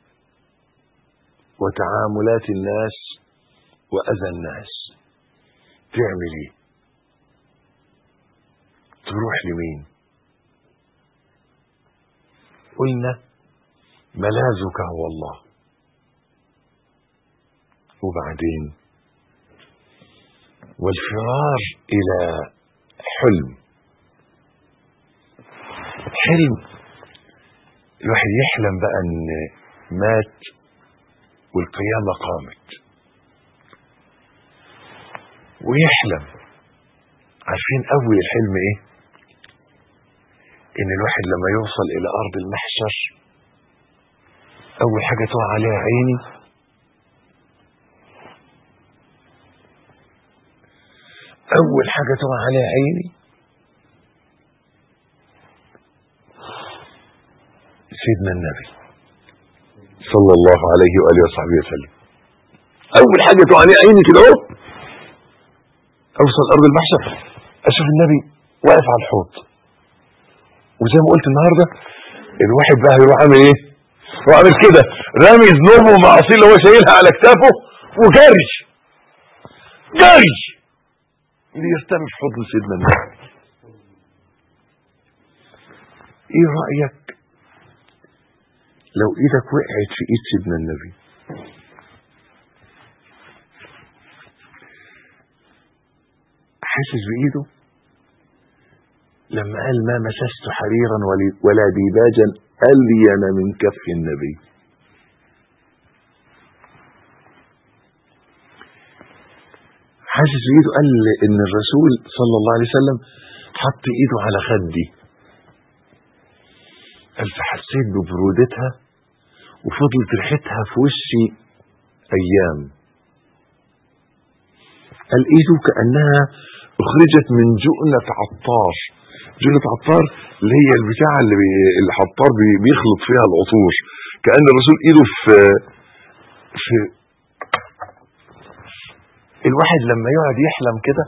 وتعاملات الناس وأذى الناس تعمل ايه تروح لمين قلنا ملاذك هو الله وبعدين والفرار الى حلم حلم الواحد يحلم بقى ان مات والقيامة قامت ويحلم عارفين اول الحلم ايه ان الواحد لما يوصل الى ارض المحشر اول حاجة تقع عليها عيني اول حاجة تقع عليها عيني سيدنا النبي صلى الله عليه وآله وصحبه وسلم اول حاجة تقع عليها عيني كده اهو اوصل ارض المحشر اشوف النبي واقف على الحوض وزي ما قلت النهارده الواحد بقى هيروح عامل ايه هو عامل كده رامي ذنوبه ومعاصيه اللي هو شايلها على كتافه وجري جري ليرتمي في حضن سيدنا النبي ايه رايك لو ايدك وقعت في ايد سيدنا النبي حاسس بايده لما قال ما مسست حريرا ولي- ولا ديباجا الين من كف النبي حاسس بايده قال ان الرسول صلى الله عليه وسلم حط ايده على خدي قال فحسيت ببرودتها وفضلت ريحتها في وشي ايام قال ايده كانها اخرجت من جؤنة عطار جلة عطار اللي هي البتاعة اللي بي... العطار بي... بيخلط فيها العطور كأن الرسول ايده في في الواحد لما يقعد يحلم كده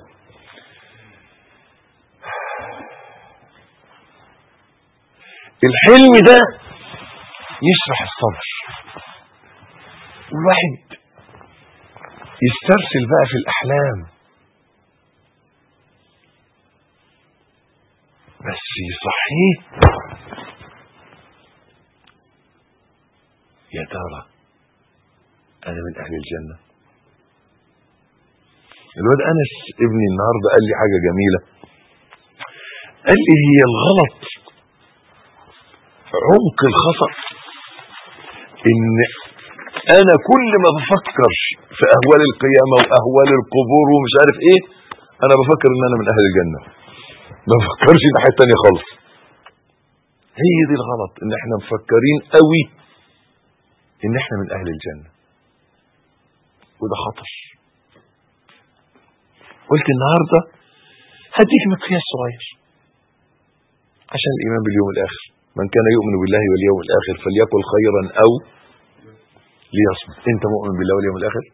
الحلم ده يشرح الصدر والواحد يسترسل بقى في الأحلام بس يصحيه يا ترى أنا من أهل الجنة الواد أنس ابني النهاردة قال لي حاجة جميلة قال لي هي الغلط عمق الخطأ إن أنا كل ما بفكر في أهوال القيامة وأهوال القبور ومش عارف إيه أنا بفكر إن أنا من أهل الجنة ما بفكرش في حاجة تانية خالص هي دي الغلط إن إحنا مفكرين قوي إن إحنا من أهل الجنة وده خطر قلت النهارده هديك مقياس صغير عشان الإيمان باليوم الآخر من كان يؤمن بالله واليوم الآخر فليقل خيرا أو ليصمت أنت مؤمن بالله واليوم الآخر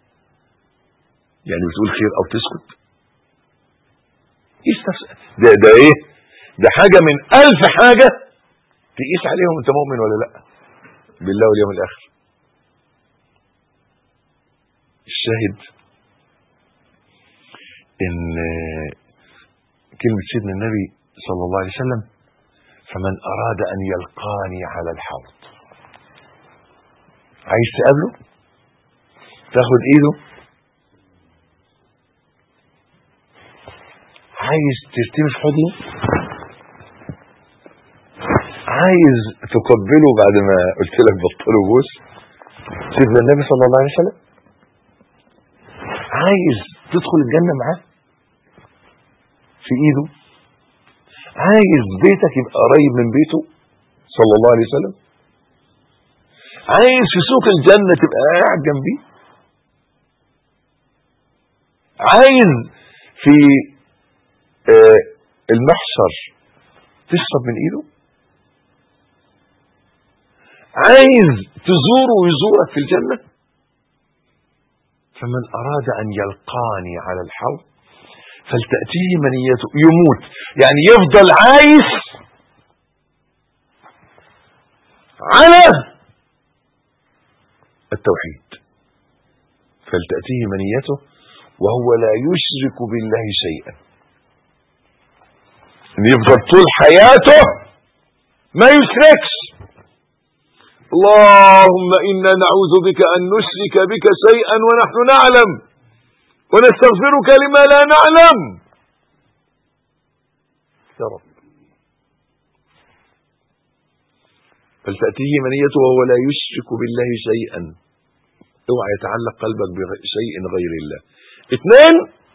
يعني بتقول خير أو تسكت قيس نفسك ده, ده إيه ده حاجة من ألف حاجة تقيس عليهم أنت مؤمن ولا لأ بالله واليوم الآخر الشاهد ان كلمة سيدنا النبي صلى الله عليه وسلم فمن اراد ان يلقاني على الحوض عايز تقابله تاخد ايده عايز ترتمي في حضنه عايز تقبله بعد ما قلت لك بطلوا بوس سيدنا النبي صلى الله عليه وسلم عايز تدخل الجنة معاه في ايده عايز بيتك يبقى قريب من بيته صلى الله عليه وسلم عايز في سوق الجنة تبقى قاعد جنبيه عايز في آه المحشر تشرب من ايده عايز تزوره ويزورك في الجنة فمن أراد أن يلقاني على الحوض فلتأتيه منيته يموت يعني يفضل عايش على التوحيد فلتأتيه منيته وهو لا يشرك بالله شيئا يفضل طول حياته ما يشركش اللهم إنا نعوذ بك أن نشرك بك شيئا ونحن نعلم ونستغفرك لما لا نعلم يا رب فلتأتيه منيته وهو لا يشرك بالله شيئا اوعى يتعلق قلبك بشيء غير الله اثنين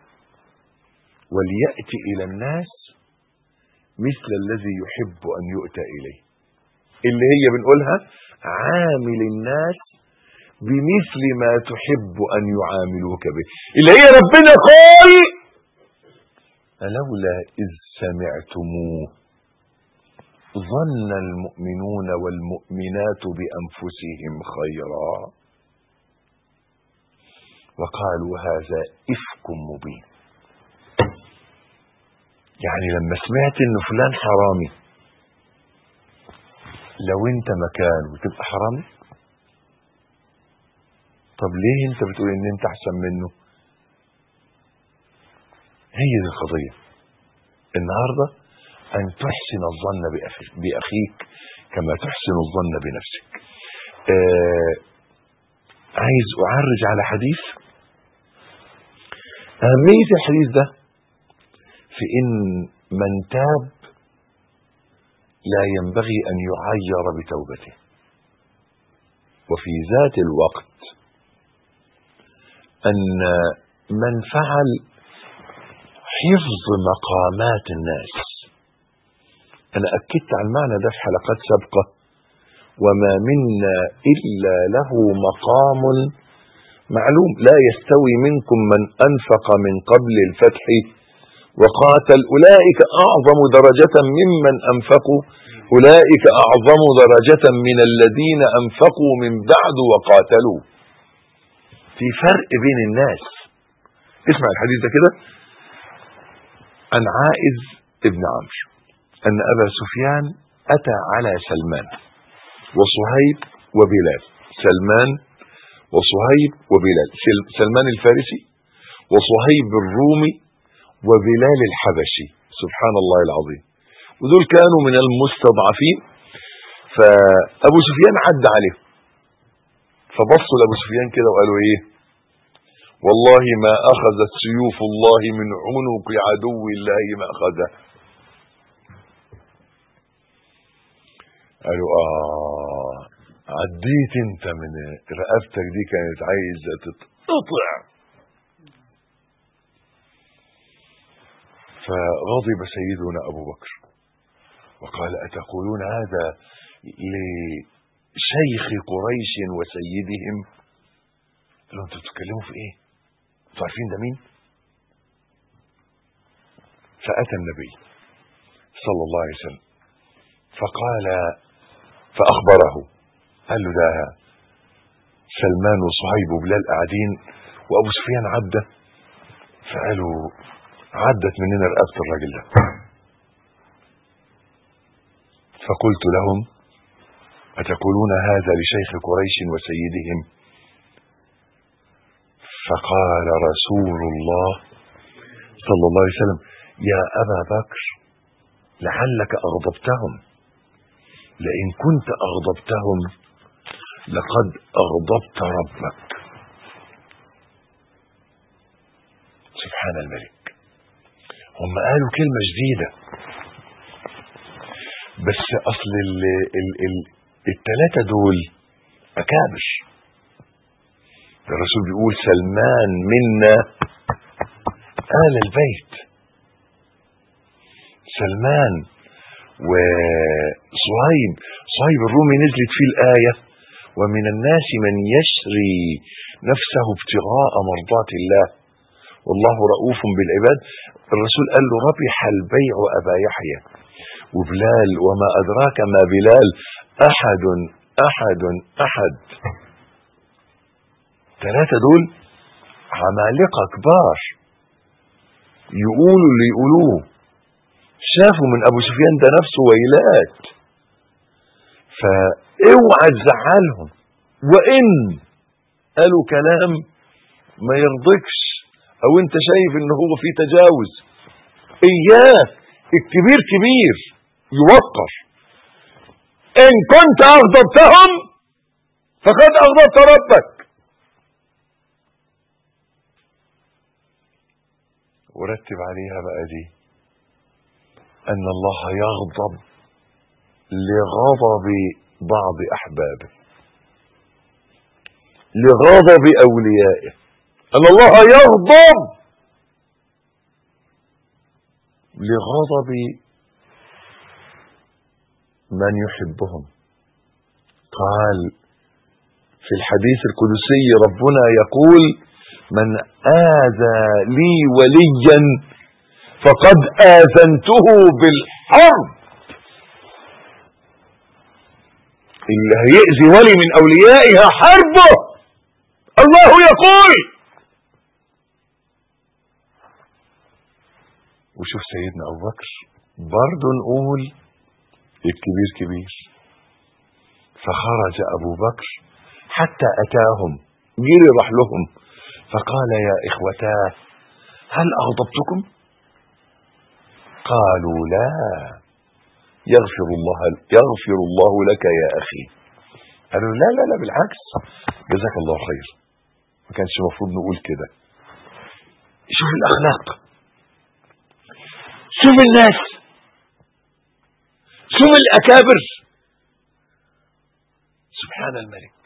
وليأتي إلى الناس مثل الذي يحب أن يؤتى إليه اللي هي بنقولها عامل الناس بمثل ما تحب أن يعاملوك به اللي هي ربنا قال ألولا إذ سمعتموه ظن المؤمنون والمؤمنات بأنفسهم خيرا وقالوا هذا إفك مبين يعني لما سمعت ان فلان حرامي لو انت مكانه تبقى حرامي طب ليه انت بتقول ان انت احسن منه هي دي القضية النهاردة ان تحسن الظن باخيك كما تحسن الظن بنفسك آه عايز اعرج على حديث اهمية الحديث ده في ان من تاب لا ينبغي ان يعير بتوبته وفي ذات الوقت ان من فعل حفظ مقامات الناس انا اكدت على المعنى ده في حلقات سابقه وما منا الا له مقام معلوم لا يستوي منكم من انفق من قبل الفتح وقاتل أولئك أعظم درجة ممن أنفقوا أولئك أعظم درجة من الذين أنفقوا من بعد وقاتلوا في فرق بين الناس اسمع الحديث ده كده عن عائز ابن عمرو أن أبا سفيان أتى على سلمان وصهيب وبلال سلمان وصهيب وبلال سل- سلمان الفارسي وصهيب الرومي وبلال الحبشي سبحان الله العظيم ودول كانوا من المستضعفين فأبو سفيان عدى عليهم فبصوا لأبو سفيان كده وقالوا إيه والله ما أخذت سيوف الله من عنق عدو الله ما أخذه قالوا آه عديت انت من رقبتك دي كانت عايزة تتقطع فغضب سيدنا أبو بكر وقال أتقولون هذا لشيخ قريش وسيدهم قالوا انتوا بتتكلموا في ايه انتوا عارفين ده مين فأتى النبي صلى الله عليه وسلم فقال فأخبره قال له ده سلمان وصهيب وبلال قاعدين وأبو سفيان عدى فقالوا عدت مننا رقبة الراجل ده فقلت لهم أتقولون هذا لشيخ قريش وسيدهم فقال رسول الله صلى الله عليه وسلم يا أبا بكر لعلك أغضبتهم لئن كنت أغضبتهم لقد أغضبت ربك سبحان الملك هم قالوا كلمة جديدة بس أصل ال ال ال التلاتة دول أكابر الرسول بيقول سلمان منا آل البيت سلمان وصهيب صهيب الرومي نزلت فيه الآية ومن الناس من يشري نفسه ابتغاء مرضات الله والله رؤوف بالعباد الرسول قال له ربح البيع أبا يحيى وبلال وما أدراك ما بلال أحد أحد أحد ثلاثة دول عمالقة كبار يقولوا اللي يقولوه شافوا من ابو سفيان ده نفسه ويلات فاوعى تزعلهم وان قالوا كلام ما يرضكش او انت شايف ان هو في تجاوز اياك الكبير كبير يوقر ان كنت اغضبتهم فقد اغضبت ربك ورتب عليها بقى دي أن الله يغضب لغضب بعض أحبابه لغضب أوليائه أن الله يغضب لغضب من يحبهم قال في الحديث القدسي ربنا يقول من آذى لي وليا فقد آذنته بالحرب اللي هيأذي ولي من أوليائها حربه الله يقول وشوف سيدنا أبو بكر برضه نقول الكبير كبير فخرج أبو بكر حتى أتاهم جري راح لهم فقال يا إخوتاه هل أغضبتكم قالوا لا يغفر الله يغفر الله لك يا أخي قالوا لا لا لا بالعكس جزاك الله خير ما كانش المفروض نقول كده شوف الأخلاق شوف الناس شوف الأكابر سبحان الملك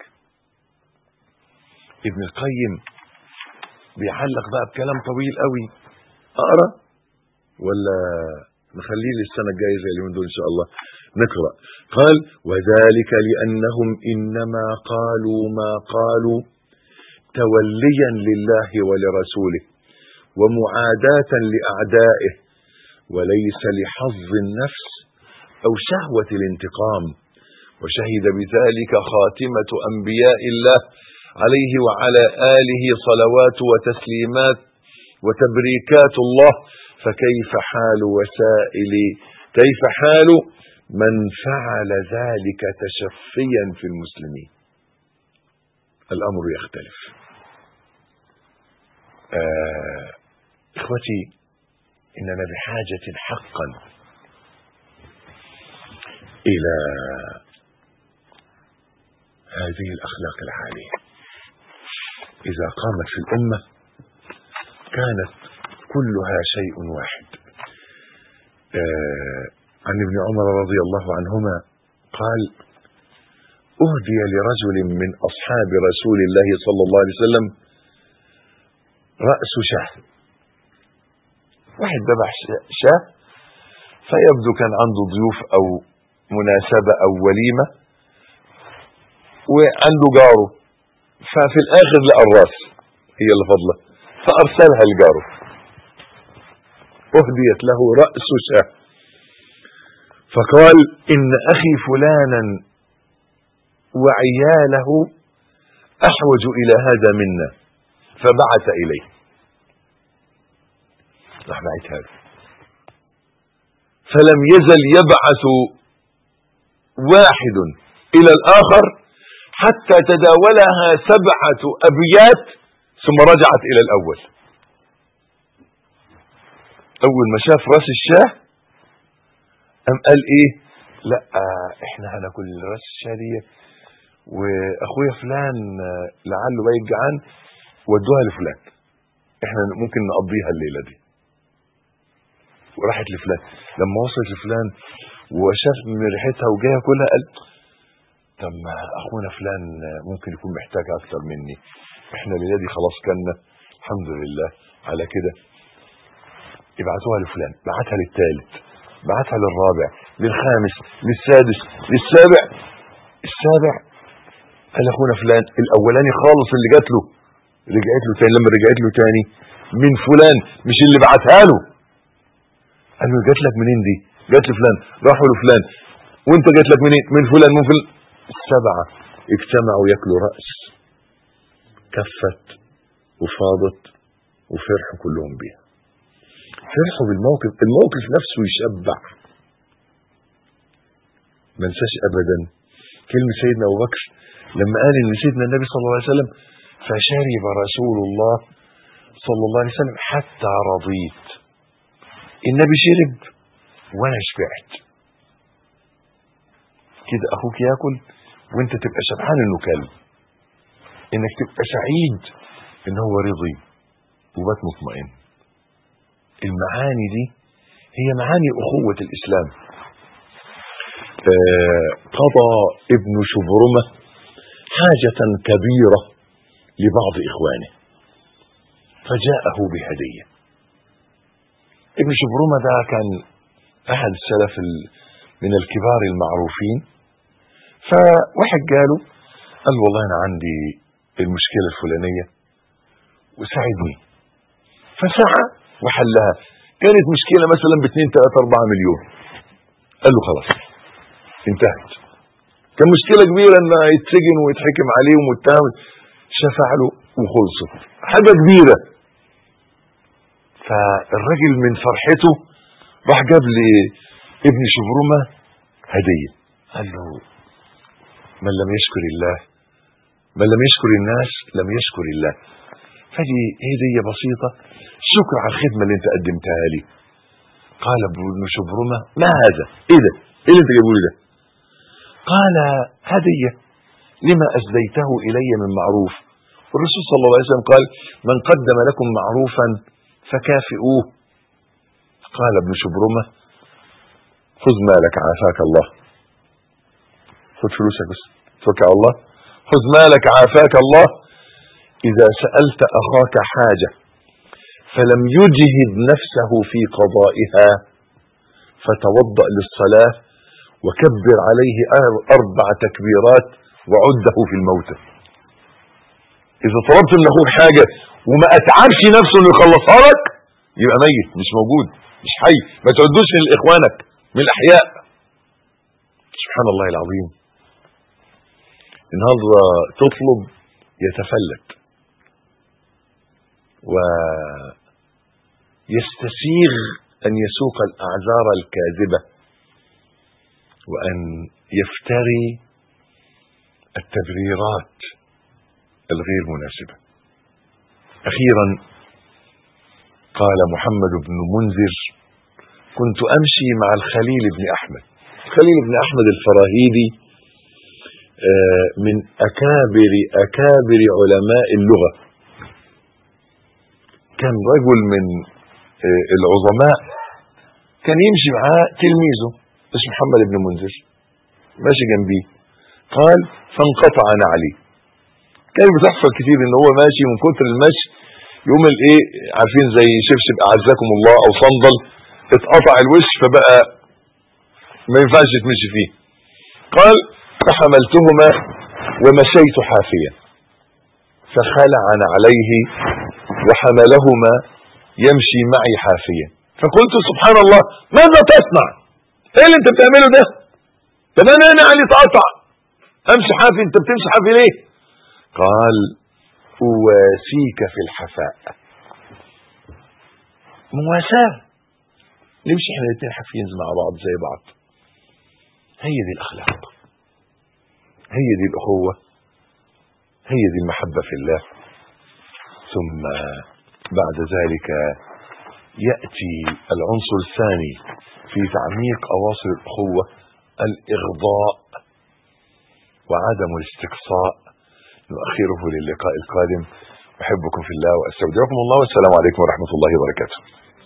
ابن القيم بيعلق بقى بكلام طويل قوي اقرا ولا نخليه للسنه الجايه زي اليومين دول ان شاء الله نقرا قال وذلك لانهم انما قالوا ما قالوا توليا لله ولرسوله ومعاداة لأعدائه وليس لحظ النفس أو شهوة الانتقام وشهد بذلك خاتمة أنبياء الله عليه وعلى آله صلوات وتسليمات وتبريكات الله فكيف حال وسائل كيف حال من فعل ذلك تشفيا في المسلمين الأمر يختلف آه إخوتي إننا بحاجة حقا إلى هذه الأخلاق العالية إذا قامت في الأمة كانت كلها شيء واحد آه عن ابن عمر رضي الله عنهما قال أهدي لرجل من أصحاب رسول الله صلى الله عليه وسلم رأس شاه واحد ذبح شاه فيبدو كان عنده ضيوف أو مناسبة أو وليمة وعنده جاره ففي الآخر لقى الراس هي اللي فضله فأرسلها لجاره أهديت له رأس شاه فقال إن أخي فلانا وعياله أحوج إلى هذا منا فبعث إليه راح بعث هذا فلم يزل يبعث واحد إلى الآخر حتى تداولها سبعة أبيات ثم رجعت إلى الأول أول ما شاف راس الشاه أم قال إيه لا إحنا هناكل راس الشاه دي واخويا فلان لعله بقى جعان ودوها لفلان احنا ممكن نقضيها الليله دي وراحت لفلان لما وصلت لفلان وشاف من ريحتها وجاي ياكلها قال طب ما اخونا فلان ممكن يكون محتاج اكتر مني احنا الليله دي خلاص كنا الحمد لله على كده ابعتوها لفلان بعتها للثالث بعتها للرابع للخامس للسادس للسابع السابع قال اخونا فلان الاولاني خالص اللي جات له رجعت له تاني لما رجعت له تاني من فلان مش اللي بعتها له قال له جات لك منين دي جات لفلان راحوا لفلان وانت جات لك منين من فلان من فلان السبعه اجتمعوا ياكلوا راس كفت وفاضت وفرحوا كلهم بيها فرحوا بالموقف الموقف نفسه يشبع ما انساش ابدا كلمه سيدنا ابو بكر لما قال ان سيدنا النبي صلى الله عليه وسلم فشرب رسول الله صلى الله عليه وسلم حتى رضيت النبي شرب وانا شبعت كده اخوك ياكل وانت تبقى شبعان انه كل انك تبقى سعيد ان هو رضي وبات مطمئن المعاني دي هي معاني اخوة الاسلام آه قضى ابن شبرمه حاجة كبيرة لبعض إخوانه فجاءه بهدية ابن شبرمة ده كان أحد السلف من الكبار المعروفين فواحد قاله قال والله أنا عندي المشكلة الفلانية وساعدني فسعى وحلها كانت مشكلة مثلا ب 2 3 4 مليون قال له خلاص انتهت كان مشكله كبيره ان يتسجن ويتحكم عليه ومتهم شفع له وخلصت حاجه كبيره فالراجل من فرحته راح جاب لي ابن شبرمه هديه قال له من لم يشكر الله من لم يشكر الناس لم يشكر الله فدي هديه بسيطه شكر على الخدمه اللي انت قدمتها لي قال ابن شبرمه ما هذا ايه ده ايه اللي انت جايبه لي ده قال هدية لما أسديته إلي من معروف والرسول صلى الله عليه وسلم قال من قدم لكم معروفا فكافئوه قال ابن شبرمة خذ مالك عافاك الله خذ فلوسك بس توكل على الله خذ مالك عافاك الله إذا سألت أخاك حاجة فلم يجهد نفسه في قضائها فتوضأ للصلاة وكبر عليه أربع تكبيرات وعده في الموتى اذا طلبت من اخوك حاجه وما اتعبش نفسه انه يخلصها لك يبقى ميت مش موجود مش حي ما تعدوش من اخوانك من الاحياء سبحان الله العظيم النهارده تطلب يتفلت ويستسيغ ان يسوق الاعذار الكاذبه وان يفتري التبريرات الغير مناسبه اخيرا قال محمد بن منذر كنت امشي مع الخليل بن احمد الخليل بن احمد الفراهيدي آه، من اكابر اكابر علماء اللغه كان رجل من آه، العظماء كان يمشي معاه تلميذه اسمه محمد بن منذر ماشي جنبيه قال فانقطع نعلي كان بتحصل كتير ان هو ماشي من كتر المشي يوم الايه عارفين زي شبشب اعزكم الله او صندل اتقطع الوش فبقى ما ينفعش تمشي فيه قال فحملتهما ومشيت حافيا فخلع عليه وحملهما يمشي معي حافيا فقلت سبحان الله ماذا تصنع ايه اللي انت بتعمله ده طب انا انا علي تقطع امشي حافي انت بتمشي حافي ليه قال اواسيك في الحفاء مواساة نمشي احنا الاثنين حافيين مع بعض زي بعض هي دي الاخلاق هي دي الاخوة هي دي المحبة في الله ثم بعد ذلك يأتي العنصر الثاني في تعميق أواصر الأخوة الإغضاء وعدم الاستقصاء نؤخره للقاء القادم أحبكم في الله وأستودعكم الله والسلام عليكم ورحمة الله وبركاته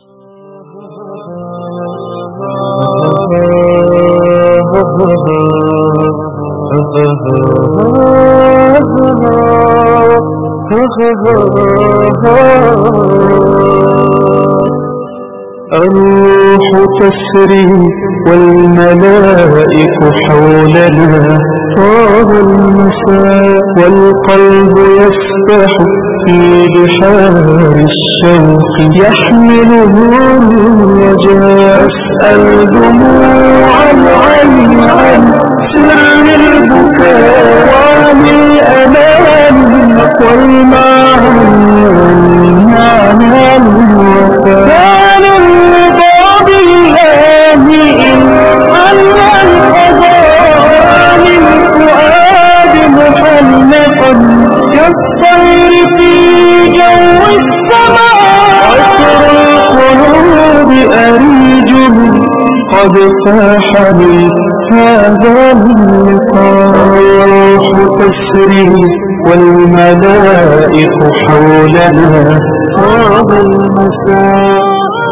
الروح تسري والملائك حولنا طاب المساء والقلب يسبح في بحار الشوق يحمله الرجاء أسأل دموع العين عن سر البكاء وعن الأمان والمعاني والمعنى الوفاء كان الرضا بالله إن حل القضاء للفؤاد محلقا كالطير في جو السماء عطر القلوب أريجه قد فاح من هذا اللقاء الروح تسري والملائك حولنا طاب المساء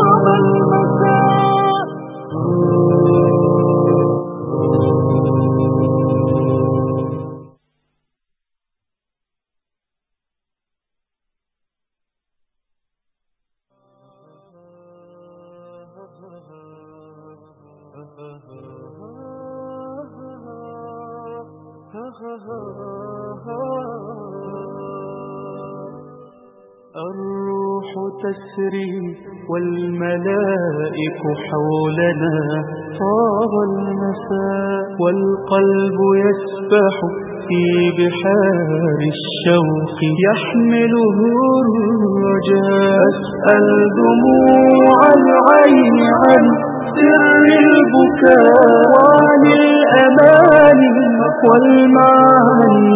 الروح تسري والملائك حولنا طاب المساء والقلب يسبح في بحار الشوق يحمله الرجاء أسأل دموع العين عن سر البكاء وعن الأمان والمعاني